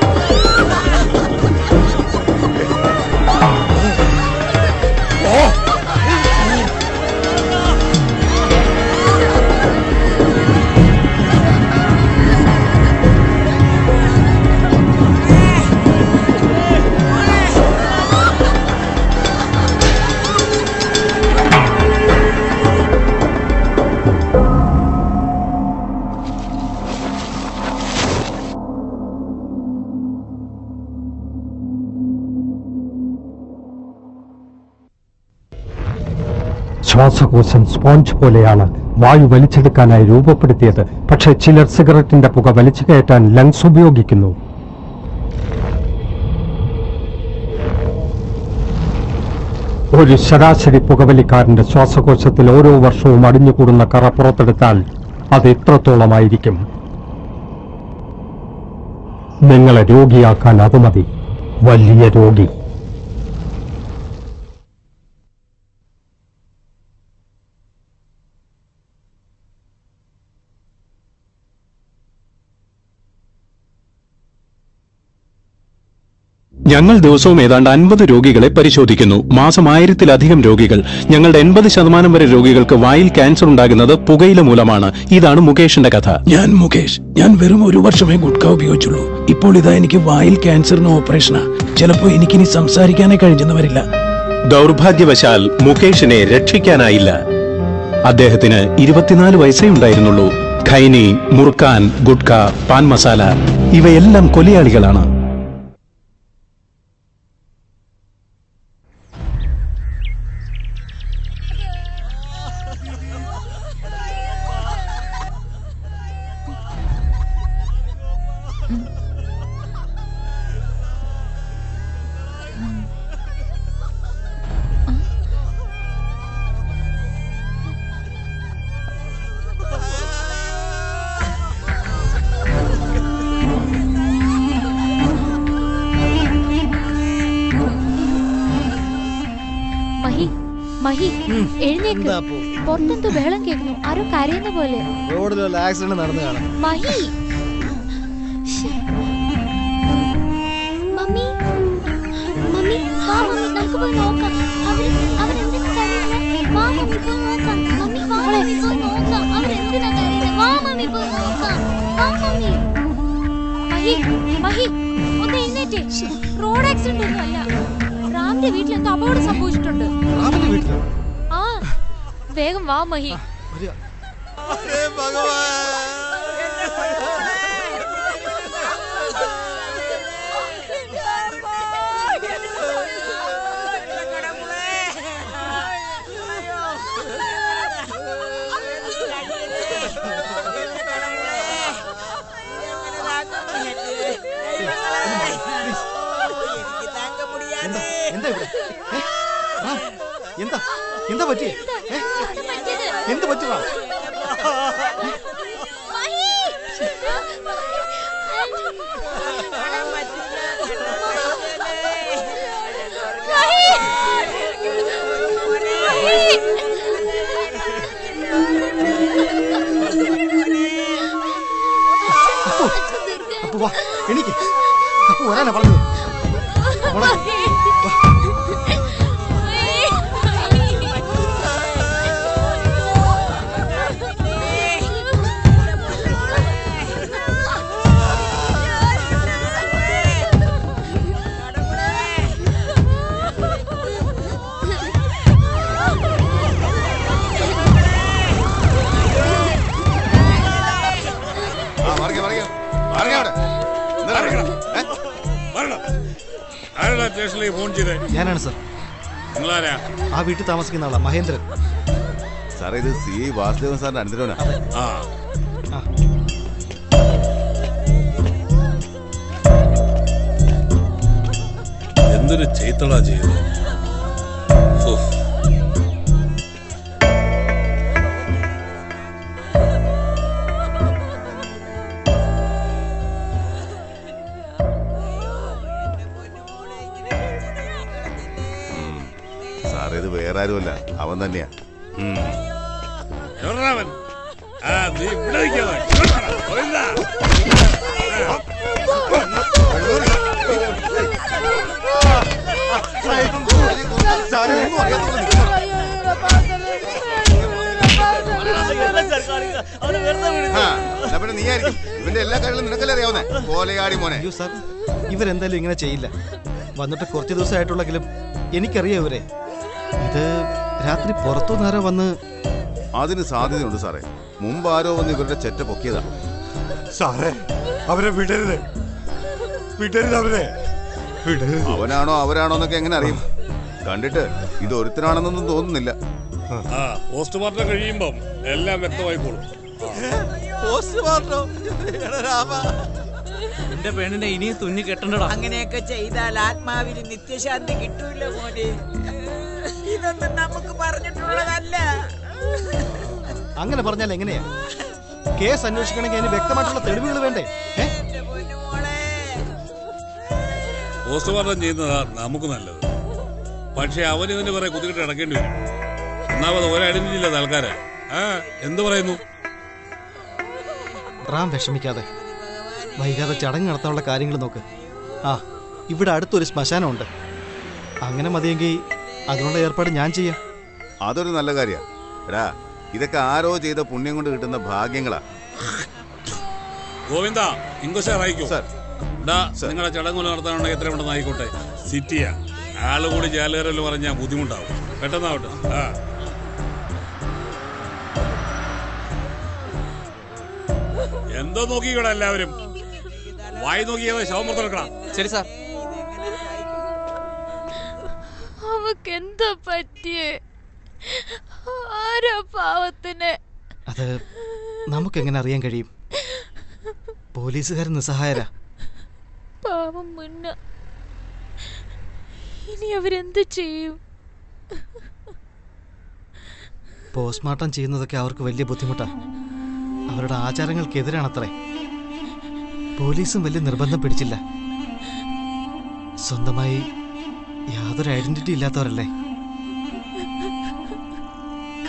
ശ്വാസകോശം സ്പോഞ്ച് പോലെയാണ് വായു വലിച്ചെടുക്കാനായി രൂപപ്പെടുത്തിയത് പക്ഷേ ചിലർ സിഗരറ്റിന്റെ പുക വലിച്ചു കയറ്റാൻ ലങ്സ് ഉപയോഗിക്കുന്നു ഒരു ശരാശരി പുകവലിക്കാരന്റെ ശ്വാസകോശത്തിൽ ഓരോ വർഷവും അടിഞ്ഞുകൂടുന്ന കറ പുറത്തെടുത്താൽ അത് എത്രത്തോളമായിരിക്കും നിങ്ങളെ രോഗിയാക്കാൻ അത് മതി വലിയ രോഗി ഞങ്ങൾ ദിവസവും ഏതാണ്ട് അൻപത് രോഗികളെ പരിശോധിക്കുന്നു മാസം ആയിരത്തിലധികം രോഗികൾ ഞങ്ങളുടെ എൺപത് ശതമാനം വരെ രോഗികൾക്ക് വായിൽ ക്യാൻസർ ഉണ്ടാകുന്നത് പുകയില മൂലമാണ് ഇതാണ് മുകേഷിന്റെ കഥ ഞാൻ മുകേഷ് ഞാൻ വെറും ഒരു വർഷമേ ഗുഡ്ക ഉപയോഗിച്ചുള്ളൂ ഇപ്പോൾ ഇതാ എനിക്ക് വായിൽ ക്യാൻസറിന് ഓപ്പറേഷനാ ചിലപ്പോ എനിക്കിനി സംസാരിക്കാനേ കഴിഞ്ഞെന്ന് വരില്ല ദൗർഭാഗ്യവശാൽ മുകേഷിനെ രക്ഷിക്കാനായില്ല അദ്ദേഹത്തിന് ഇരുപത്തിനാല് വയസ്സേ ഉണ്ടായിരുന്നുള്ളൂ ഖൈനി മുറുക്കാൻ ഗുഡ്ക പാൻ മസാല ഇവയെല്ലാം കൊലയാളികളാണ് ആ മഹി എഴുന്നേക്ക് എന്താ അപ്പോ? പുറത്തെന്തോ ബഹളം കേൾക്കുന്നു ആരോ കരയുന്ന പോലെ റോഡിൽ വല്ല ആക്സിഡന്റ് നടന്നു കാണാം മഹി മമ്മി മമ്മി വാ മമ്മി നമുക്ക് പോയി നോക്കാം അവര് അവരെന്തിനാ കരയുന്നെ വാ മമ്മി പോയി നോക്കാം മമ്മി വാ മമ്മി പോയി നോക്കാം അവരെന്തിനാ കരയുന്നെ വാ മമ്മി പോയി നോക്കാം വാ മമ്മി മഹി മഹി ഒന്ന് എഴുന്നേറ്റേ റോഡ് ആക്സിഡന്റ് ഒന്നും അല്ല റാമിന്റെ വീട്ടിൽ എന്തോ അപകടം സംഭവിച്ചിട്ടുണ്ട് റാമിന്റെ വീട്ടിലോ ആ വേഗം വാ മഹി എന്താ എന്താ ഇവിടെ ഏ? റാം, എന്താ എന്താ പറ്റിയേ ഏ? എന്ത് പറ്റിയതാ അപ്പൊ വാ എനിക്ക് അപ്പൊ വരാനാ പറഞ്ഞത് മോളെ, വാ. ആ മറിക മറിക മറിക അവിടെ എന്താ ഏ? ആരാടാ സ്റ്റേഷനിലേക്ക് ഫോൺ ചെയ്തേ ഞാനാണ് സർ നിങ്ങളാരാ ആ വീട്ടിൽ താമസിക്കുന്ന ആളാ മഹേന്ദ്രൻ സാറേ ഇത് സി ഐ വാസുദേവൻ സാറിന്റെ അനുദ്രവനാ ആ എന്തൊരു ചെയ്ത്തളാ ചെയ്തത് ഉഫ്. സാറേ ഇത് വേറെ ആരുമല്ല അവൻ തന്നെയാ എവിടെടാ അവൻ? ആ, നീ ഇവിടെ നിൽക്കാതെ. പോയില്ലാ. ആ, എന്നാ പിന്നെ നീ ആയിരിക്കും ഇവന്റെ എല്ലാ കാര്യങ്ങളും നിനക്കല്ലേ അറിയാവുന്നേ കോലയാടി മോനെ അയ്യോ സാർ ഇവരെന്തായാലും ഇങ്ങനെ ചെയ്യില്ല വന്നിട്ട് കുറച്ച് ദിവസമായിട്ടുള്ളെങ്കിലും എനിക്കറിയാം ഇവരെ ഇത് രാത്രി പുറത്തുനിന്ന് ആരോ വന്ന് അതിന് സാധ്യതയുണ്ട് സാറേ മുമ്പ് ആരോ വന്ന് ഇവരുടെ ചെറ്റ പൊക്കിയതാ സാറേ അവരെ വിടരുത് വിടരുത് അവരെ വിടരുത് അവനാണോ അവരാണോ എന്നൊക്കെ എങ്ങനെ അറിയും കണ്ടിട്ട് ഇത് ഒരുത്തനാണെന്നൊന്നും തോന്നുന്നില്ല ആ പോസ്റ്റ്മോർട്ടം കഴിയുമ്പം എല്ലാം വ്യക്തമായിക്കോളും എന്റെ പെണ്ണിനെ ഇനിയും തുന്നി കെട്ടണ്ടടാ അങ്ങനെയൊക്കെ ചെയ്താൽ ആത്മാവിന് നിത്യശാന്തി കിട്ടൂല മോനെ ഇതൊന്നും നമുക്ക് പറഞ്ഞിട്ടുള്ളതല്ല അങ്ങനെ പറഞ്ഞാൽ എങ്ങനെയാ കേസ് അന്വേഷിക്കണമെങ്കിൽ അതിന് വ്യക്തമായിട്ടുള്ള തെളിവുകൾ വേണ്ടേ ഏ? പോസ്റ്റ്മോർട്ടം ചെയ്യുന്നതാ നമുക്ക് നല്ലത് പക്ഷെ അവൻ ഇതിന് കുറെ കുത്തിക്കിട്ട് അടക്കേണ്ടി വരും ഒന്നാമത് ഒരടിമില്ല ആൾക്കാരാ ആ എന്ത് പറയുന്നു റാം വിഷമിക്കാതെ വൈകാതെ ചടങ്ങ് നടത്താനുള്ള കാര്യങ്ങൾ നോക്ക് ആ ഇവിടെ അടുത്തൊരു ശ്മശാനമുണ്ട് അങ്ങനെ മതിയെങ്കിൽ അതിനുള്ള ഏർപ്പാട് ഞാൻ ചെയ്യാം അതൊരു നല്ല കാര്യ എടാ ഇതൊക്കെ ആരോ ചെയ്ത പുണ്യം കൊണ്ട് കിട്ടുന്ന ഭാഗ്യങ്ങളാ ഗോവിന്ദ ഇംഗ്ലീഷ് അറിയിക്കൂ നിങ്ങളെ ചടങ്ങുകൾ നടത്താനുണ്ടെങ്കിൽ എത്ര ഉണ്ടെന്ന് ആയിക്കോട്ടെ സിറ്റിയാ ആള് കൂടി ജാലുകാരെല്ലാം പറഞ്ഞാൽ ബുദ്ധിമുട്ടാവും പെട്ടെന്നാവട്ടെ ആ എന്തോ നോക്കിക്കോടാ എല്ലാവരും വായി നോക്കിയത് ശവം പുറത്തെടുക്കണം ശരി സാർ അവക്ക് എന്താ പറ്റിയേ ആരാ പാവത്തിന് അത് നമുക്കെങ്ങനെ അറിയാൻ കഴിയും പോലീസുകാരൻ നിസ്സഹായരാ പാവം മുന്ന ഇനി അവരെന്ത് ചെയ്യും പോസ്റ്റ്മോർട്ടം ചെയ്യുന്നതൊക്കെ അവർക്ക് വലിയ ബുദ്ധിമുട്ടാ അവരുടെ ആചാരങ്ങൾക്കെതിരാണത്രേ പോലീസും വലിയ നിർബന്ധം പിടിച്ചില്ല സ്വന്തമായി യാതൊരു ഐഡന്റിറ്റി ഇല്ലാത്തവരല്ലേ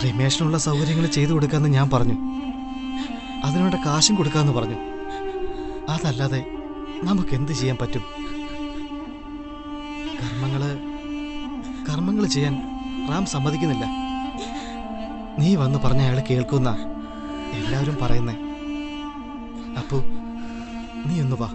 ക്രിമേഷനുള്ള സൗകര്യങ്ങൾ ചെയ്തു കൊടുക്കാമെന്ന് ഞാൻ പറഞ്ഞു അതിനുവേണ്ട കാശും കൊടുക്കാമെന്ന് പറഞ്ഞു അതല്ലാതെ നമുക്ക് എന്ത് ചെയ്യാൻ പറ്റും കർമ്മങ്ങള് കർമ്മങ്ങൾ ചെയ്യാൻ റാം സമ്മതിക്കുന്നില്ല നീ വന്ന് പറഞ്ഞ അയാൾ കേൾക്കുന്ന എല്ലാവരും പറയുന്നേ അപ്പു നീ ഒന്ന് വാ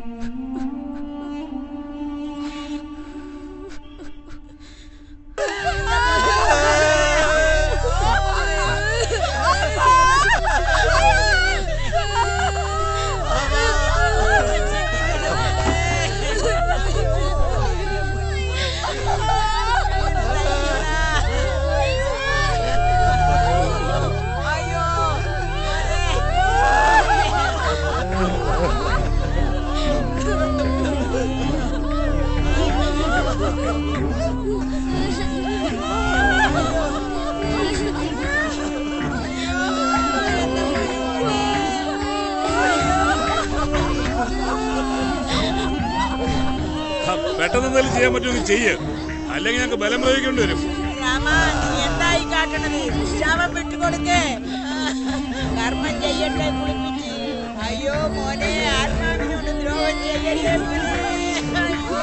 ഹ, പെട്ടെന്ന് എന്തെങ്കിലും ചെയ്യാൻ പറ്റുമെങ്കിൽ ചെയ്യ് അല്ലെങ്കിൽ ഞങ്ങൾക്ക് ബലം പ്രയോഗിക്കേണ്ടി വരും രാമ നീ എന്തായി കാട്ടണത് ശവം വിട്ടുകൊടുക്കേ കർമ്മം ചെയ്യട്ടെ കുളിപ്പിച്ച് അയ്യോ മോനെ ആത്മാവിനോട് ദ്രോഹം ചെയ്യല്ലേ മോനെ.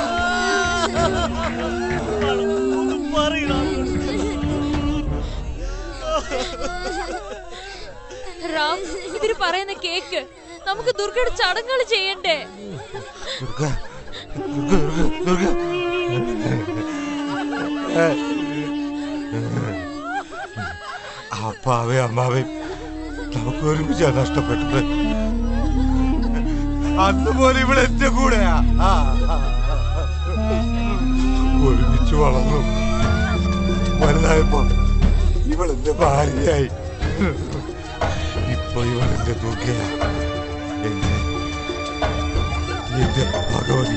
റാം ഇവര് പറയുന്ന കേക്ക് നമുക്ക് ദുർഗയുടെ ചടങ്ങുകൾ ചെയ്യണ്ടേ ദുർഗ ദുർഗ ദുർഗ അപ്പാവേ അമ്മാവേ നമുക്ക് ഒരുമിച്ചാ നഷ്ടപ്പെട്ടത് അന്ന് പോലെ ഇവിടെ എന്റെ കൂടെയാ ആ, ആ, ആ. ഒരുമിച്ച് വളർന്നു വലുതായപ്പോ ഇവളെന്റെ ഭാര്യയായി ഇപ്പൊ ഇവളെന്റെ ദുർഗയാ എന്റെ എന്റെ ഭഗവതി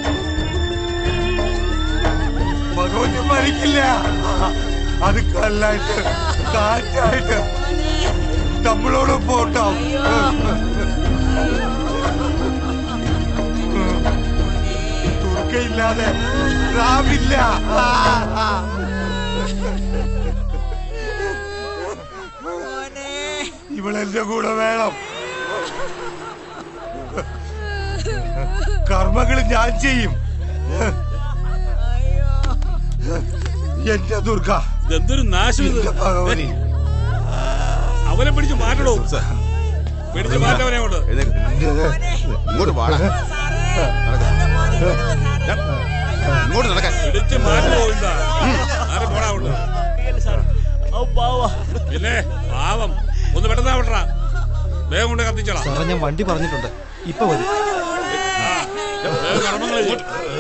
ഭഗവതി മരിക്കില്ല അത് കല്ലായിട്ട് കാറ്റായിട്ട് നമ്മളോട് പോട്ടാവും ദുർഗയില്ലാതെ രാവില്ല ഇവളെന്റെ കൂടെ വേണം കർമ്മങ്ങൾ ഞാൻ ചെയ്യും എന്റെ ദുർഗ ഇതെന്തൊരു നാശം ഇത് എന്റെ ഭഗവതി അവനെ പിടിച്ച് മാറ്റണോ പിടിച്ച് മാറ്റവനെ കൊണ്ട് ഇങ്ങോട്ട് വാടാ ഇങ്ങോട്ട് നടക്കാൻ പിടിച്ച് മാറ്റണോ എന്താ ആരെ പോടാ കൊണ്ട് പിന്നെ പാവം ഒന്ന് പെട്ടെന്നാ വിടറാ വേഗം കൊണ്ട് കത്തിച്ചോളാം സാറേ ഞാൻ വണ്ടി പറഞ്ഞിട്ടുണ്ട് ഇപ്പൊ വരും വേഗം കർമ്മങ്ങൾ ചെയ്യ്.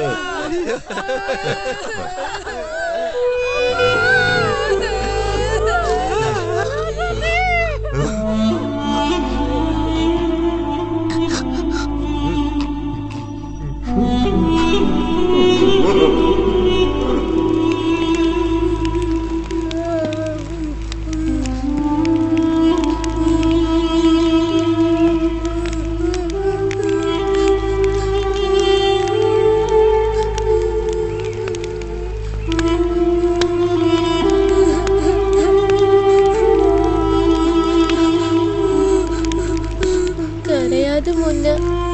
കരയാതെ മുന്ന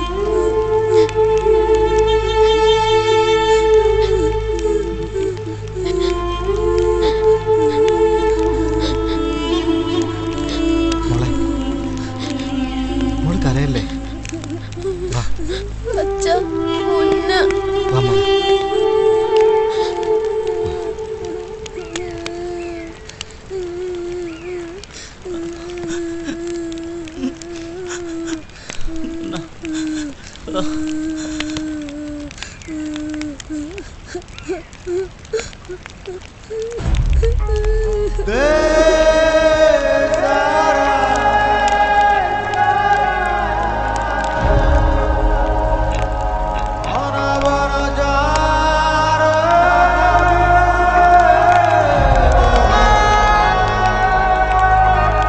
മോളെ മോള് കരയല്ലേ വാ അച്ഛ മുന്ന വാ മോളെ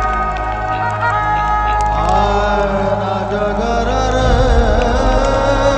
रे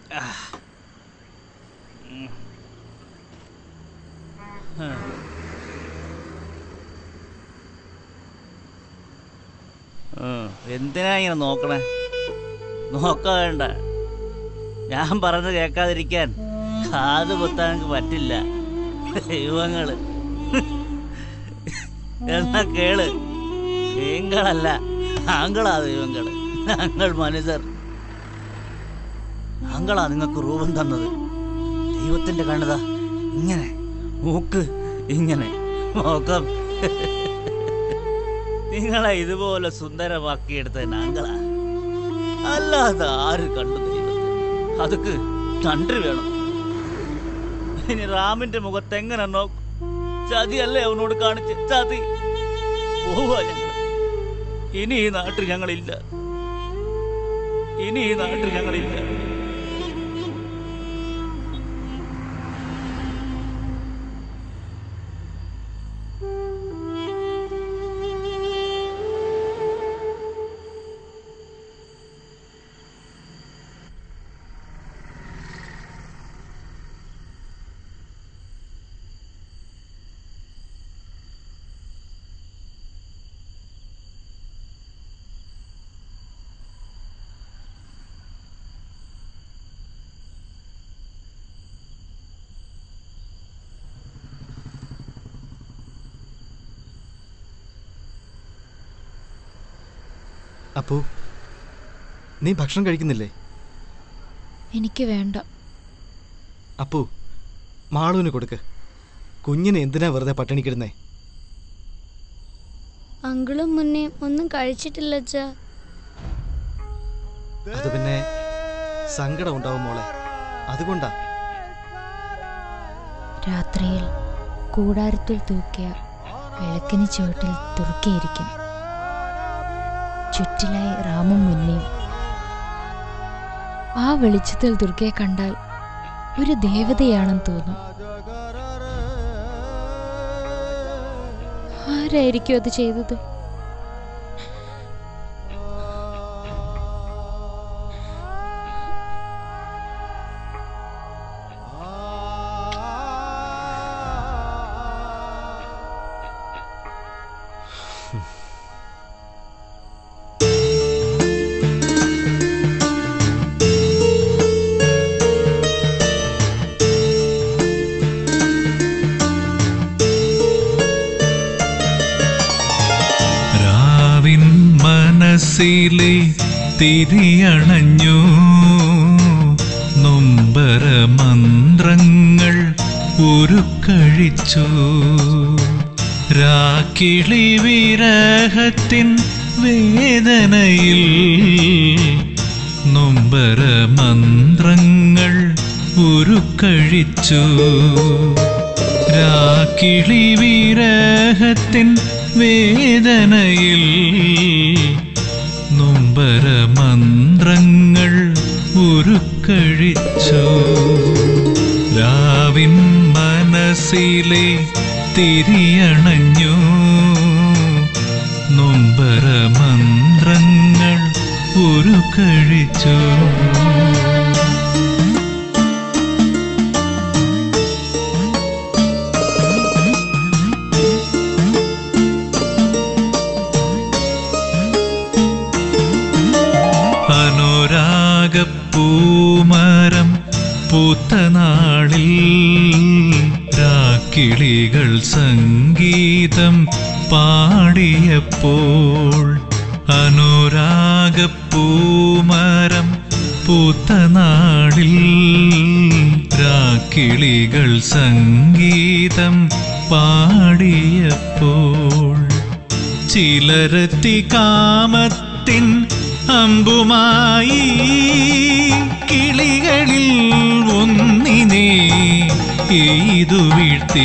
ഉം, എന്തിനാ ഇങ്ങനെ നോക്കണേ നോക്ക വേണ്ട ഞാൻ പറഞ്ഞത് കേൾക്കാതിരിക്കാൻ കാത് പൊത്താൻ എനിക്ക് പറ്റില്ല ദൈവങ്ങള് എന്നാ കേള് ദൈവങ്ങളല്ല താങ്കളാ ദൈവങ്ങള് ഞങ്ങൾ മനുഷ്യർ താങ്കളാ നിങ്ങൾക്ക് രൂപം തന്നത് ദൈവത്തിന്റെ കണ്ണുതാ ഇങ്ങനെ മൂക്ക് ഇങ്ങനെ നോക്കം നിങ്ങളെ ഇതുപോലെ സുന്ദരമാക്കിയെടുത്ത ഞങ്ങളാ അല്ലാതെ ആര് കണ്ടു ദൈവത്തെ അതൊക്കെ നன்றി വേണം ഇനി റാമിന്റെ മുഖത്ത് എങ്ങനെ നോക്കും ചതിയല്ലേ അവനോട് കാണിച്ച് ചതി പോവാ ഞങ്ങൾ ഇനി ഈ നാട്ടിൽ ഞങ്ങളില്ല ഇനി ഈ നാട്ടിൽ ഞങ്ങളില്ല അപ്പു നീ ഭക്ഷണം കഴിക്കുന്നില്ലേ എനിക്ക് വേണ്ട അപ്പു മാളുവിന് കൊടുക്ക് കുഞ്ഞിനെ എന്തിനാ വെറുതെ പട്ടിണിക്കിടുന്നേ അങ്കിളും മുന്നേ ഒന്നും കഴിച്ചിട്ടില്ല അച്ഛാ അത് പിന്നെ സങ്കടം ഉണ്ടാവും മോളെ അതുകൊണ്ടാ രാത്രിയിൽ കൂടാരത്തിൽ തൂക്കിയ വിളക്കിന് ചുവട്ടിൽ തുറുക്കിയിരിക്കും ചുറ്റിലായി റാമും മുന്നിയും ആ വെളിച്ചത്തിൽ ദുർഗയെ കണ്ടാൽ ഒരു ദേവതയാണെന്ന് തോന്നും ആരായിരിക്കും അത് ചെയ്തത് രാവിൻ മനസ്സിലെ തിരിയണഞ്ഞു നൊമ്പര മന്ത്രങ്ങൾ ഉരുക്കഴിച്ചു രാക്കിളി വിരഹത്തിൻ വേദനയിൽ നൊമ്പര മന്ത്രങ്ങൾ ഉരുക്കഴിച്ചു രാക്കിളി വിരഹത്തിൻ വേദനയിൽ നൊമ്പര മന്ത്രങ്ങൾ ഉരുക്കഴിച്ചു രാവിൻ മനസ്സിലെ തിരിയണഞ്ഞു നൊമ്പര മന്ത്രങ്ങൾ ഉരുക്കഴിച്ചു അനുരാഗപ്പൂമരം പൂത്തനാളിൽ രാക്കിളികൾ സംഗീതം പാടിയപ്പോൾ അനുരാഗപ്പൂമരം പൂത്തനാളിൽ രാക്കിളികൾ സംഗീതം പാടിയപ്പോൾ ചിലരത്തി കാമത്തിൻ അമ്പുമായി കിളികളിൽ ഒന്നിനെ എയ്തു വീഴ്ത്തി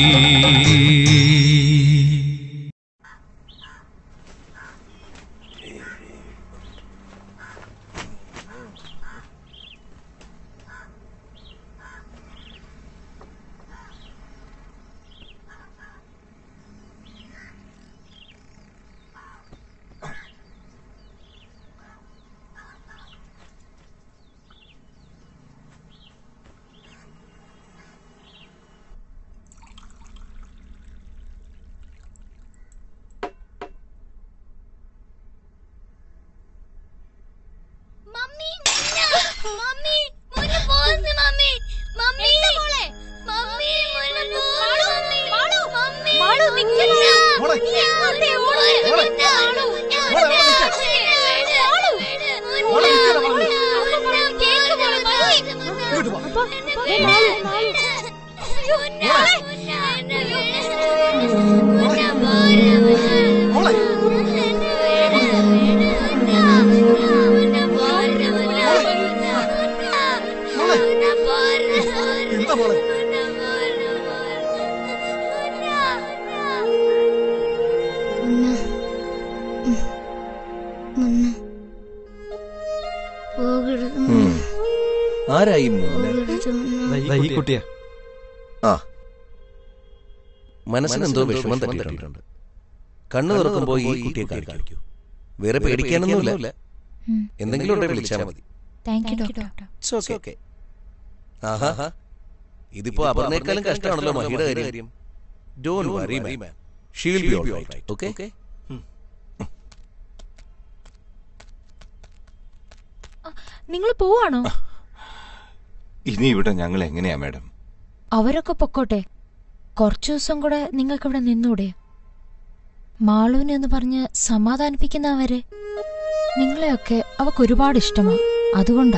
ദേ മാളു. എന്താ മോളെ ആരായി മോനെ ദാ ഈ കുട്ടിയാ ആ മനസ്സിനെന്തോ വിഷമം തട്ടിയിട്ടുണ്ട് കണ്ണു തുറക്കുമ്പോ ഈ കുട്ടിയെ കാണിക്കൂ വേറെ പേടിക്കാനൊന്നുമില്ല എന്തെങ്കിലും ഉണ്ടെ വിളിച്ചാൽ മതി thank you doctor it's okay ആഹാ ഇതിപ്പോ അപർണേക്കാളും കഷ്ടമാണല്ലോ മഹിയുടെ കാര്യം don't worry man she will be alright okay നിങ്ങൾ പോവാണോ ഇനി ഇവിടെ ഞങ്ങൾ എങ്ങനെയാ മാഡം അവരൊക്കെ പൊക്കോട്ടെ കുറച്ചു ദിവസം കൂടെ നിങ്ങൾക്ക് ഇവിടെ നിന്നൂടെ മാളുവിനെ എന്ന് പറഞ്ഞ് സമാധാനിപ്പിക്കുന്നവരെ നിങ്ങളെയൊക്കെ അവക്ക് ഒരുപാട് ഇഷ്ടമാ അതുകൊണ്ടാ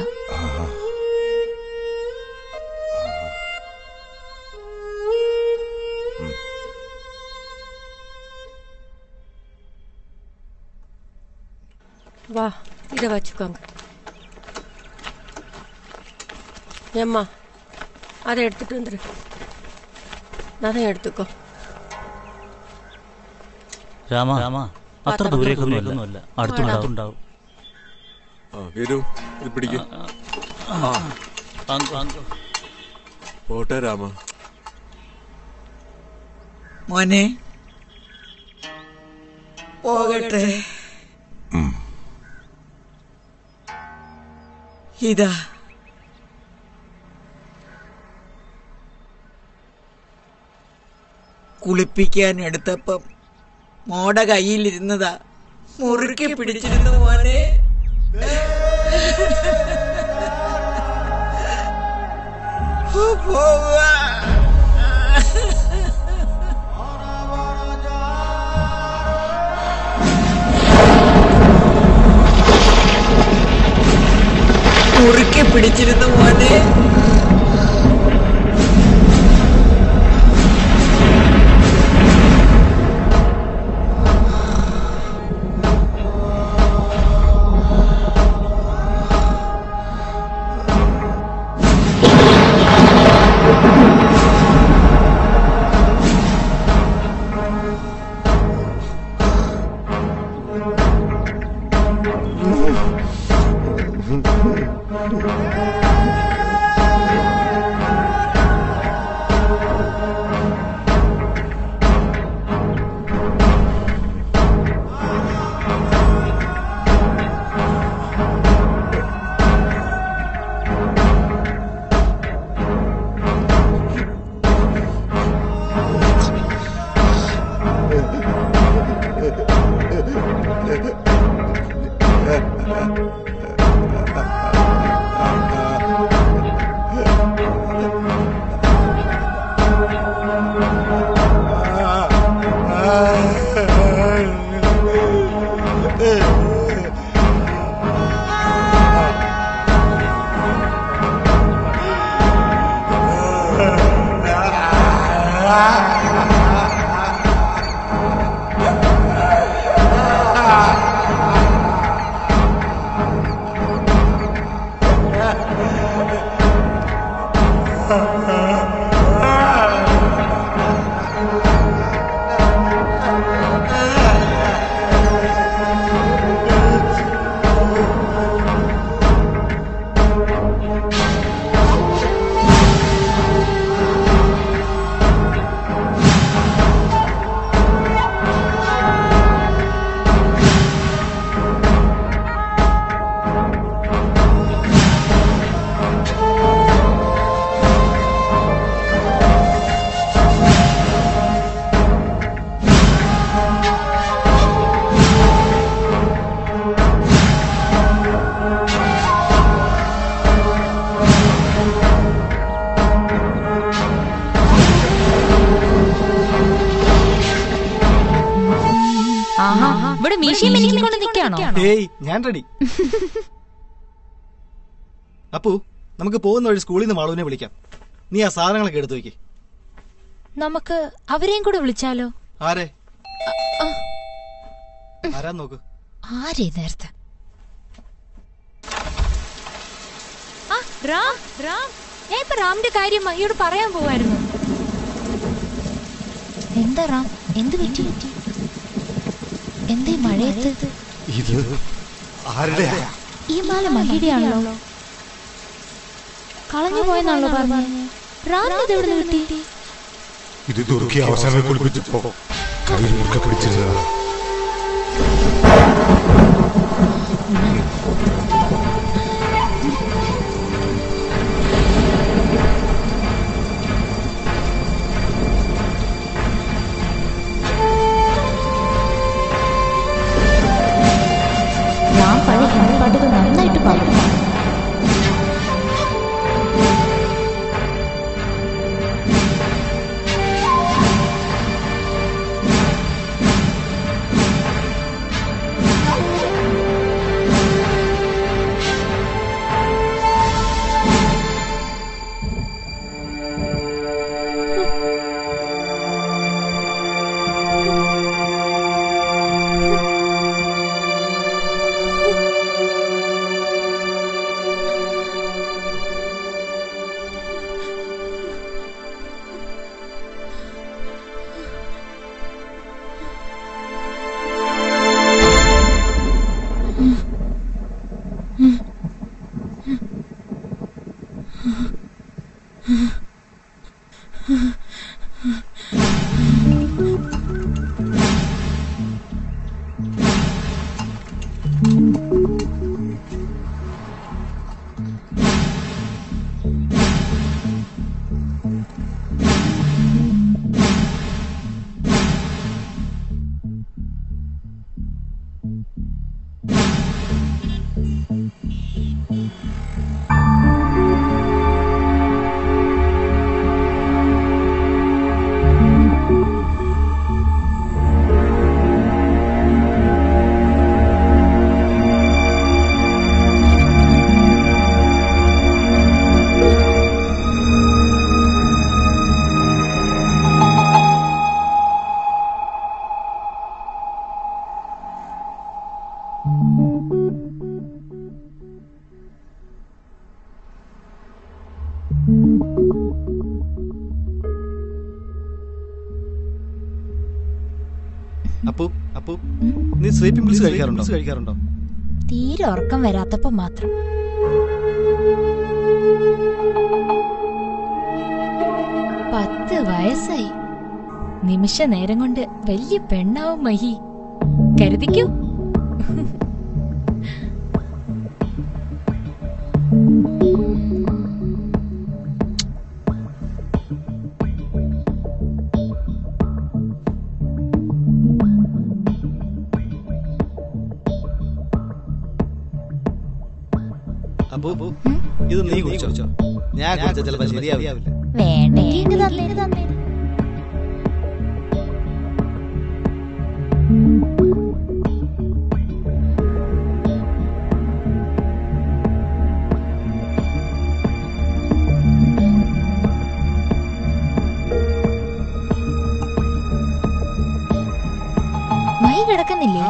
வா இதை வச்சுக்கோங்க ஏம்மா அதை எடுத்துட்டு வந்துரு அதை எடுத்துக்கோ രാമ രാമ അത്ര ദൂരേക്കൊന്നുമല്ല അടുത്തുണ്ടാവും വരൂ ഇത് പിടിക്കും പോട്ടെ രാമ മോനെ പോകട്ടെ ഇതാ കുളിപ്പിക്കാൻ എടുത്തപ്പം മോടെ കയ്യിലിരുന്നതാ മുറുക്കി പിടിച്ചിരുന്നു മോനെ പോവാ മുറുക്കി പിടിച്ചിരുന്നു മോനെ ആഹാ ഇവിടെ മീശയും മിനിക്കൊണ്ട് നിൽക്കാണോ ഏയ് ഞാൻ റെഡി അപ്പു നമുക്ക് പോകുന്ന വഴി സ്കൂളിൽ നിന്ന് മാളുവിനെ വിളിക്കാം നീ ആ സാധനങ്ങളൊക്കെ എടുത്തു വെക്ക് നമുക്ക് അവരെയും കൂടെ വിളിച്ചാലോ ആരെ ആരാ നോക്ക് ആരേ നേരത്തെ ആ റാം റാം ഞാൻ ഇപ്പൊ റാമിന്റെ കാര്യം അയ്യോട് പറയാൻ പോവായിരുന്നു എന്താ റാം എന്ത് പറ്റി എന്തേ മഴയത്ത് ഇത് ആരുടെയാ ഈ മാല മഹിയുടെയാണല്ലോ കളഞ്ഞു പോയെന്നാണല്ലോ പറഞ്ഞത് റാമിന് ഇത് എവിടെ നിന്ന് കിട്ടി ഇത് ദുർക്കി അവസാനം കുളിപ്പിച്ചപ്പോ കയ്യിൽ മുറുക്കെ പിടിച്ചിരുന്നതാ ഞാൻ പഴയ ഹിന്ദി പാട്ടുകൾ നന്നായിട്ട് പാടും അപ്പു അപ്പു നീ സ്ലീപ്പിംഗ് പിൽസ് കഴിക്കാറുണ്ടോ കഴിക്കാറുണ്ടോ തീരെ ഉറക്കം വരാത്തപ്പോ മാത്രം പത്ത് വയസ്സായി നിമിഷ നേരം കൊണ്ട് വലിയ പെണ്ണാവും മഹി കരുതിക്കൂ അപ്പു ഇത് നീ കുടിച്ചോ ഞാൻ കുടിച്ച ചിലപ്പോ ശരിയാവില്ല വേണ്ടെങ്കിൽ ഇങ്ങ് തന്നേര് തന്നേര് മൈ കിടക്കുന്നില്ലേ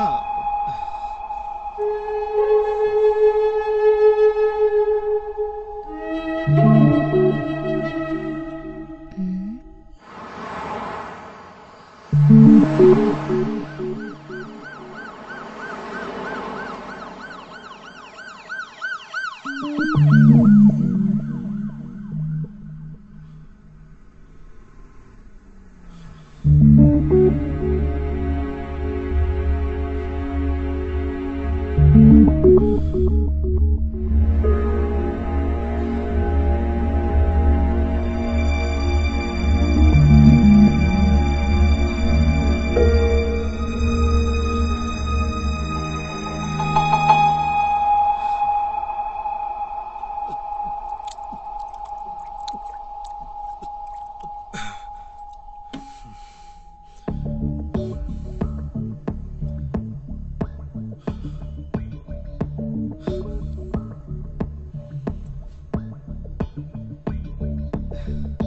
ആ